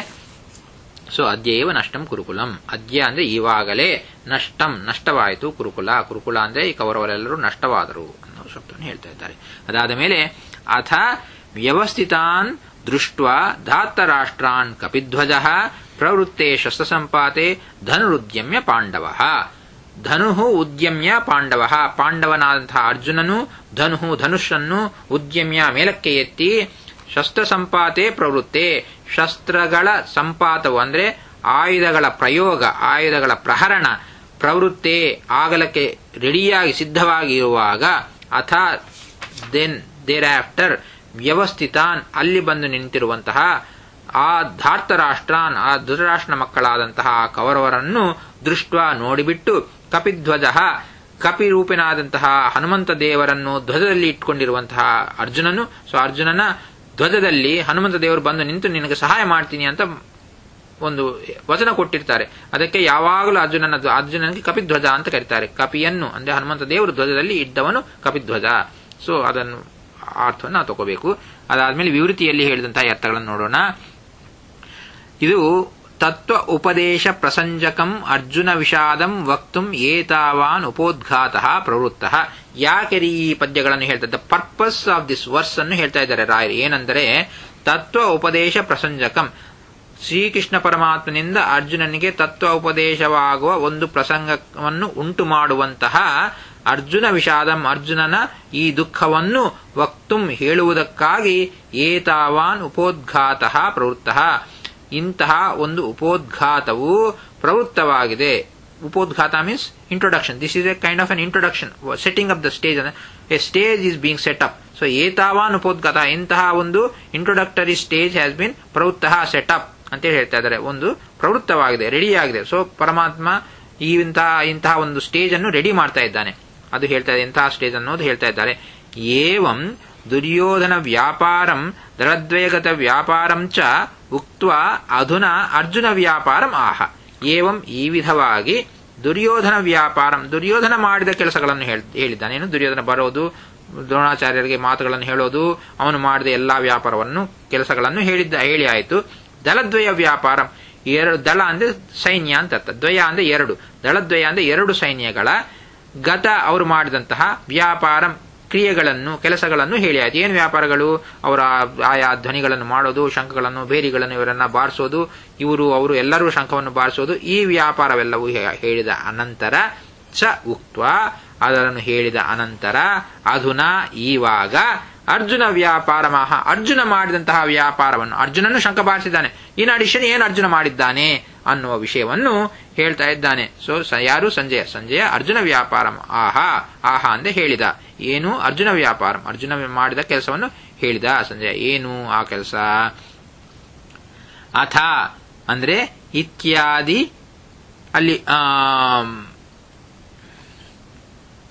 ಸೊ ಅದ್ಯೇವ ನಷ್ಟಂ ಕುರುಕುಲಂ ಅದ್ಯ ಅಂದ್ರೆ ಇವಾಗಲೇ ನಷ್ಟಂ ನಷ್ಟವಾಯಿತು ಕುರುಕುಲ ಕುರುಕುಲ ಅಂದ್ರೆ ಈ ಕೌರವರೆಲ್ಲರೂ ನಷ್ಟವಾದರು ಅನ್ನೋ ಶಬ್ದವನ್ನು ಹೇಳ್ತಾ ಇದ್ದಾರೆ ಅದಾದ ಮೇಲೆ ಅಥ ವ್ಯವಸ್ಥಿತಾನ್ ದೃಷ್ಟ ಧಾತರಾಷ್ಟ್ರಾನ್ ಕಪಿಧ್ವಜ ಪ್ರವೃತ್ತೆ ಶಸ್ತ್ರಸಂಪಾತೆ ಧನುರುದ್ಯಮ್ಯ ಪಾಂಡವ ಧನು ಉದ್ಯಮ್ಯ ಪಾಂಡವ ಪಾಂಡವನಾದಂತಹ ಅರ್ಜುನನು ಧನು ಧನುಷನ್ನು ಉದ್ಯಮ್ಯ ಮೇಲಕ್ಕೆ ಎತ್ತಿ ಶಸ್ತ್ರ ಸಂಪಾತೆ ಪ್ರವೃತ್ತೆ ಶಸ್ತ್ರಗಳ ಸಂಪಾತವು ಅಂದ್ರೆ ಆಯುಧಗಳ ಪ್ರಯೋಗ ಆಯುಧಗಳ ಪ್ರಹರಣ ಪ್ರವೃತ್ತೆ ಆಗಲಕ್ಕೆ ರೆಡಿಯಾಗಿ ಸಿದ್ಧವಾಗಿ ಇರುವಾಗ ಅಥ ದೆನ್ ದೇರ್ ಆಫ್ಟರ್ ವ್ಯವಸ್ಥಿತಾನ್ ಅಲ್ಲಿ ಬಂದು ನಿಂತಿರುವಂತಹ ಆ ಧಾರ್ತರಾಷ್ಟ್ರಾನ್ ಆ ಧೃತರಾಷ್ಟ್ರ ಮಕ್ಕಳಾದಂತಹ ಕೌರವರನ್ನು ದೃಷ್ಟ ನೋಡಿಬಿಟ್ಟು ಕಪಿಧ್ವಜ ಕಪಿರೂಪನಾದಂತಹ ಹನುಮಂತ ದೇವರನ್ನು ಧ್ವಜದಲ್ಲಿ ಇಟ್ಕೊಂಡಿರುವಂತಹ ಅರ್ಜುನನು ಸೊ ಅರ್ಜುನನ ಧ್ವಜದಲ್ಲಿ ಹನುಮಂತ ದೇವರು ಬಂದು ನಿಂತು ನಿನಗೆ ಸಹಾಯ ಮಾಡ್ತೀನಿ ಅಂತ ಒಂದು ವಚನ ಕೊಟ್ಟಿರ್ತಾರೆ ಅದಕ್ಕೆ ಯಾವಾಗಲೂ ಅರ್ಜುನನ ಅರ್ಜುನನಿಗೆ ಕಪಿಧ್ವಜ ಅಂತ ಕರೀತಾರೆ ಕಪಿಯನ್ನು ಅಂದ್ರೆ ಹನುಮಂತ ದೇವರು ಧ್ವಜದಲ್ಲಿ ಇದ್ದವನು ಕಪಿಧ್ವಜ ಸೊ ಅದನ್ನು ಅರ್ಥವನ್ನು ನಾವು ತಗೋಬೇಕು ಅದಾದ್ಮೇಲೆ ವಿವೃತಿಯಲ್ಲಿ ಹೇಳಿದಂತಹ ಅರ್ಥಗಳನ್ನು ನೋಡೋಣ ಇದು ತತ್ವ ಉಪದೇಶ ಪ್ರಸಂಜಕಂ ಅರ್ಜುನ ವಿಷಾದಂ ವಕ್ತುಂ ಏತಾವಾನ್ ಉಪೋದ್ಘಾತ ಪ್ರವೃತ್ತ ಯಾಕೆ ಈ ಪದ್ಯಗಳನ್ನು ಹೇಳ್ತಾ the purpose of this verse ಅನ್ನು ಹೇಳ್ತಾ ಇದ್ದಾರೆ ರಾಯರು ಏನೆಂದರೆ ತತ್ವ ಉಪದೇಶ ಪ್ರಸಂಜಕಂ ಶ್ರೀಕೃಷ್ಣ ಪರಮಾತ್ಮನಿಂದ ಅರ್ಜುನನಿಗೆ ತತ್ವ ಉಪದೇಶವಾಗುವ ಒಂದು ಪ್ರಸಂಗವನ್ನು ಉಂಟು ಮಾಡುವಂತಹ ಅರ್ಜುನ ವಿಷಾದಂ ಅರ್ಜುನನ ಈ ದುಃಖವನ್ನು ವಕ್ತುಂ ಹೇಳುವುದಕ್ಕಾಗಿ ಏತಾವಾನ್ ಉಪೋದ್ಘಾತ ಪ್ರವೃತ್ತ ಇಂತಹ ಒಂದು ಉಪೋದ್ಘಾತವು ಪ್ರವೃತ್ತವಾಗಿದೆ ಉಪೋದ್ಘಾತ means introduction this is a kind of an introduction setting of the stage a stage is being set up so ಏತಾವಾನ್ ಉಪೋದ್ಘಾತ ಇಂತಹ ಒಂದು ಇಂಟ್ರೊಡಕ್ಟರಿ ಸ್ಟೇಜ್ ಹ್ಯಾಸ್ ಬಿನ್ ಪ್ರವೃತ್ತ ಸೆಟ್ ಅಪ್ ಅಂತೇಳಿ ಹೇಳ್ತಾ ಇದ್ದಾರೆ ಒಂದು ಪ್ರವೃತ್ತವಾಗಿದೆ ರೆಡಿ ಆಗಿದೆ ಸೊ ಪರಮಾತ್ಮ ಈ ಇಂತಹ ಇಂತಹ ಒಂದು ಸ್ಟೇಜ್ ಅನ್ನು ರೆಡಿ ಮಾಡ್ತಾ ಇದ್ದಾನೆ ಅದು ಹೇಳ್ತಾ ಇದೆ ಇಂತಹ ಸ್ಟೇಜ್ ಅನ್ನೋದು ಹೇಳ್ತಾ ಇದ್ದಾರೆ ಏವಂ ದುರ್ಯೋಧನ ವ್ಯಾಪಾರಂ ದಳದ್ವಯಗತ ವ್ಯಾಪಾರಂ ಚ ಉಕ್ತ ಅಧುನಾ ಅರ್ಜುನ ವ್ಯಾಪಾರಂ ಆಹ ಏವಂ ಈ ವಿಧವಾಗಿ ದುರ್ಯೋಧನ ವ್ಯಾಪಾರಂ ದುರ್ಯೋಧನ ಮಾಡಿದ ಕೆಲಸಗಳನ್ನು ಹೇಳಿದ್ದಾನೆ ಏನು ದುರ್ಯೋಧನ ಬರೋದು ದ್ರೋಣಾಚಾರ್ಯರಿಗೆ ಮಾತುಗಳನ್ನು ಹೇಳೋದು ಅವನು ಮಾಡಿದ ಎಲ್ಲಾ ವ್ಯಾಪಾರವನ್ನು ಕೆಲಸಗಳನ್ನು ಹೇಳಿದ್ದ ಹೇಳಿ ಆಯಿತು ದಳದ್ವಯ ವ್ಯಾಪಾರ ಎರಡು ದಳ ಅಂದ್ರೆ ಸೈನ್ಯ ಅಂತ ಅರ್ಥ ದ್ವಯ ಅಂದ್ರೆ ಎರಡು ದಳದ್ವಯ ಅಂದ್ರೆ ಎರಡು ಸೈನ್ಯಗಳ ಗತ ಅವರು ಮಾಡಿದಂತಹ ವ್ಯಾಪಾರ ಕ್ರಿಯೆಗಳನ್ನು ಕೆಲಸಗಳನ್ನು ಹೇಳಿ ಆಯ್ತು ಏನು ವ್ಯಾಪಾರಗಳು ಅವರ ಆಯಾ ಧ್ವನಿಗಳನ್ನು ಮಾಡೋದು ಶಂಖಗಳನ್ನು ಬೇರಿಗಳನ್ನು ಇವರನ್ನ ಬಾರಿಸೋದು ಇವರು ಅವರು ಎಲ್ಲರೂ ಶಂಖವನ್ನು ಬಾರಿಸೋದು ಈ ವ್ಯಾಪಾರವೆಲ್ಲವೂ ಹೇಳಿದ ಅನಂತರ ಚ ಉಕ್ತ ಅದನ್ನು ಹೇಳಿದ ಅನಂತರ ಅಧುನಾ ಈವಾಗ ಅರ್ಜುನ ವ್ಯಾಪಾರ ಮಹ ಅರ್ಜುನ ಮಾಡಿದಂತಹ ವ್ಯಾಪಾರವನ್ನು ಅರ್ಜುನನು ಶಂಕ ಬಾರಿಸಿದ್ದಾನೆ ಇನ್ ಅಡಿಷನ್ ಏನು ಅರ್ಜುನ ಮಾಡಿದ್ದಾನೆ ಅನ್ನುವ ವಿಷಯವನ್ನು ಹೇಳ್ತಾ ಇದ್ದಾನೆ ಸೊ ಯಾರು ಸಂಜಯ ಸಂಜಯ ಅರ್ಜುನ ವ್ಯಾಪಾರ ಆಹಾ ಆಹಾ ಅಂತ ಹೇಳಿದ ಏನು ಅರ್ಜುನ ವ್ಯಾಪಾರ ಅರ್ಜುನ ಮಾಡಿದ ಕೆಲಸವನ್ನು ಹೇಳಿದ ಸಂಜಯ ಏನು ಆ ಕೆಲಸ ಅಥ ಅಂದ್ರೆ ಇತ್ಯಾದಿ ಅಲ್ಲಿ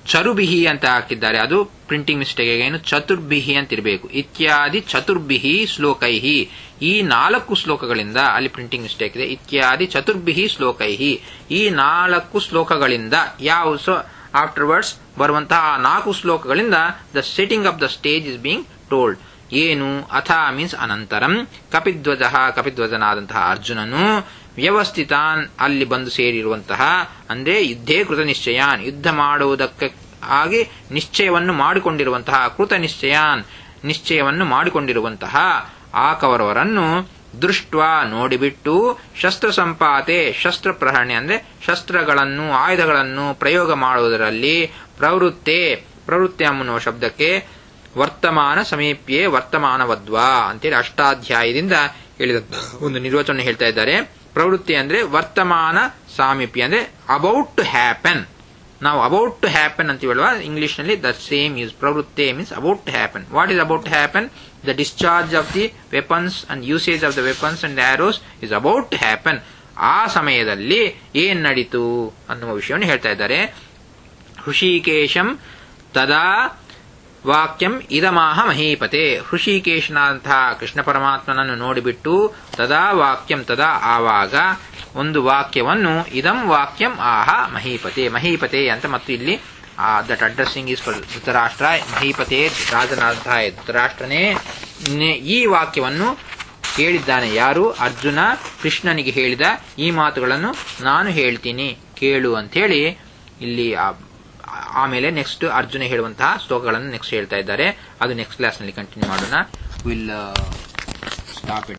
ಚರುಬಿಹಿ ಅಂತ ಹಾಕಿದ್ದಾರೆ ಅದು ಪ್ರಿಂಟಿಂಗ್ ಮಿಸ್ಟೇಕ್ ಏನು ಚತುರ್ಬಿಹಿ ಅಂತ ಇರಬೇಕು ಇತ್ಯಾದಿ ಚತುರ್ಬಿಹಿ ಶ್ಲೋಕೈಹಿ ಈ ನಾಲ್ಕು ಶ್ಲೋಕಗಳಿಂದ ಅಲ್ಲಿ ಪ್ರಿಂಟಿಂಗ್ ಮಿಸ್ಟೇಕ್ ಇದೆ ಇತ್ಯಾದಿ ಚತುರ್ಬಿಹಿ ಶ್ಲೋಕೈಹಿ ಈ ನಾಲ್ಕು ಶ್ಲೋಕಗಳಿಂದ ಯಾವ ಸೊ ಆಫ್ಟರ್ವರ್ಡ್ಸ್ ಬರುವಂತಹ ಆ ನಾಲ್ಕು ಶ್ಲೋಕಗಳಿಂದ the setting of the stage is being told ಏನು ಅಥ ಮೀನ್ಸ್ ಅನಂತರಂ ಕಪಿಧ್ವಜ ಕಪಿಧ್ವಜನಾದಂತಹ ಅರ್ಜುನನು ವ್ಯವಸ್ಥಿತಾನ್ ಅಲ್ಲಿ ಬಂದು ಸೇರಿರುವಂತಹ ಅಂದ್ರೆ ಯುದ್ಧೇ ಕೃತ ನಿಶ್ಚಯಾನ್ ಯುದ್ಧ ಮಾಡುವುದಕ್ಕೆ ಆಗಿ ನಿಶ್ಚಯವನ್ನು ಮಾಡಿಕೊಂಡಿರುವಂತಹ ಕೃತ ನಿಶ್ಚಯಾನ್ ನಿಶ್ಚಯವನ್ನು ಮಾಡಿಕೊಂಡಿರುವಂತಹ ಆ ಕೌರವರನ್ನು ದೃಷ್ಟ ನೋಡಿಬಿಟ್ಟು ಶಸ್ತ್ರ ಸಂಪಾತೆ ಶಸ್ತ್ರ ಪ್ರಹರಣೆ ಅಂದ್ರೆ ಶಸ್ತ್ರಗಳನ್ನು ಆಯುಧಗಳನ್ನು ಪ್ರಯೋಗ ಮಾಡುವುದರಲ್ಲಿ ಪ್ರವೃತ್ತೆ ಪ್ರವೃತ್ತಿ ಅನ್ನುವ ಶಬ್ದಕ್ಕೆ ವರ್ತಮಾನ ಸಮೀಪ್ಯೆ ವರ್ತಮಾನವದ್ವಾ ಅಂತೇಳಿ ಅಷ್ಟಾಧ್ಯಾಯದಿಂದ ಹೇಳಿದ ಒಂದು ನಿರ್ವಚನ ಹೇಳ್ತಾ ಇದ್ದಾರೆ ಪ್ರವೃತ್ತಿ ಅಂದ್ರೆ ವರ್ತಮಾನ ಸಾಮೀಪ್ಯ ಅಂದ್ರೆ ಅಬೌಟ್ ಟು ಹ್ಯಾಪನ್ ನಾವು ಅಬೌಟ್ ಟು ಹ್ಯಾಪನ್ ಅಂತ ಹೇಳುವ ಇಂಗ್ಲಿಷ್ ನಲ್ಲಿ ದ ಸೇಮ್ ಯೂಸ್ ಪ್ರವೃತ್ತಿ means about to happen what is about to happen the discharge of the weapons and usage of the weapons and arrows is about to happen ಆ ಸಮಯದಲ್ಲಿ ಏನ್ ನಡೀತು ಅನ್ನುವ ವಿಷಯವನ್ನು ಹೇಳ್ತಾ ಇದ್ದಾರೆ ಹೃಷಿಕೇಶಂ ತದಾ ವಾಕ್ಯಂ ಇದಮಾಹ ಮಹೀಪತೆ ಹೃಷಿಕೇಶನಾದಂತಹ ಕೃಷ್ಣ ಪರಮಾತ್ಮನನ್ನು ನೋಡಿಬಿಟ್ಟು ತದಾ ವಾಕ್ಯಂ ತದಾ ಆವಾಗ ಒಂದು ವಾಕ್ಯವನ್ನು ಇದಂ ವಾಕ್ಯಂ ಆಹ ಮಹೀಪತೆ ಮಹೀಪತೆ ಅಂತ ಮತ್ತು ಇಲ್ಲಿ that addressing is for Dhritarashtra ಮಹೀಪತೆ ರಾಜನಾದಂತಹ ಧೃತರಾಷ್ಟ್ರನೇ ಈ ವಾಕ್ಯವನ್ನು ಹೇಳಿದ್ದಾನೆ ಯಾರು ಅರ್ಜುನ ಕೃಷ್ಣನಿಗೆ ಹೇಳಿದ ಈ ಮಾತುಗಳನ್ನು ನಾನು ಹೇಳ್ತೀನಿ ಕೇಳು ಅಂತ ಹೇಳಿ ಇಲ್ಲಿ ಆಮೇಲೆ ನೆಕ್ಸ್ಟ್ ಅರ್ಜುನ ಹೇಳುವಂತಹ ಶ್ಲೋಕಗಳನ್ನು ನೆಕ್ಸ್ಟ್ ಹೇಳ್ತಾ ಇದ್ದಾರೆ ಅದು ನೆಕ್ಸ್ಟ್ ಕ್ಲಾಸ್ ನಲ್ಲಿ ಕಂಟಿನ್ಯೂ ಮಾಡೋಣ ವಿಲ್ ಸ್ಟಾಪ್ ಇಟ್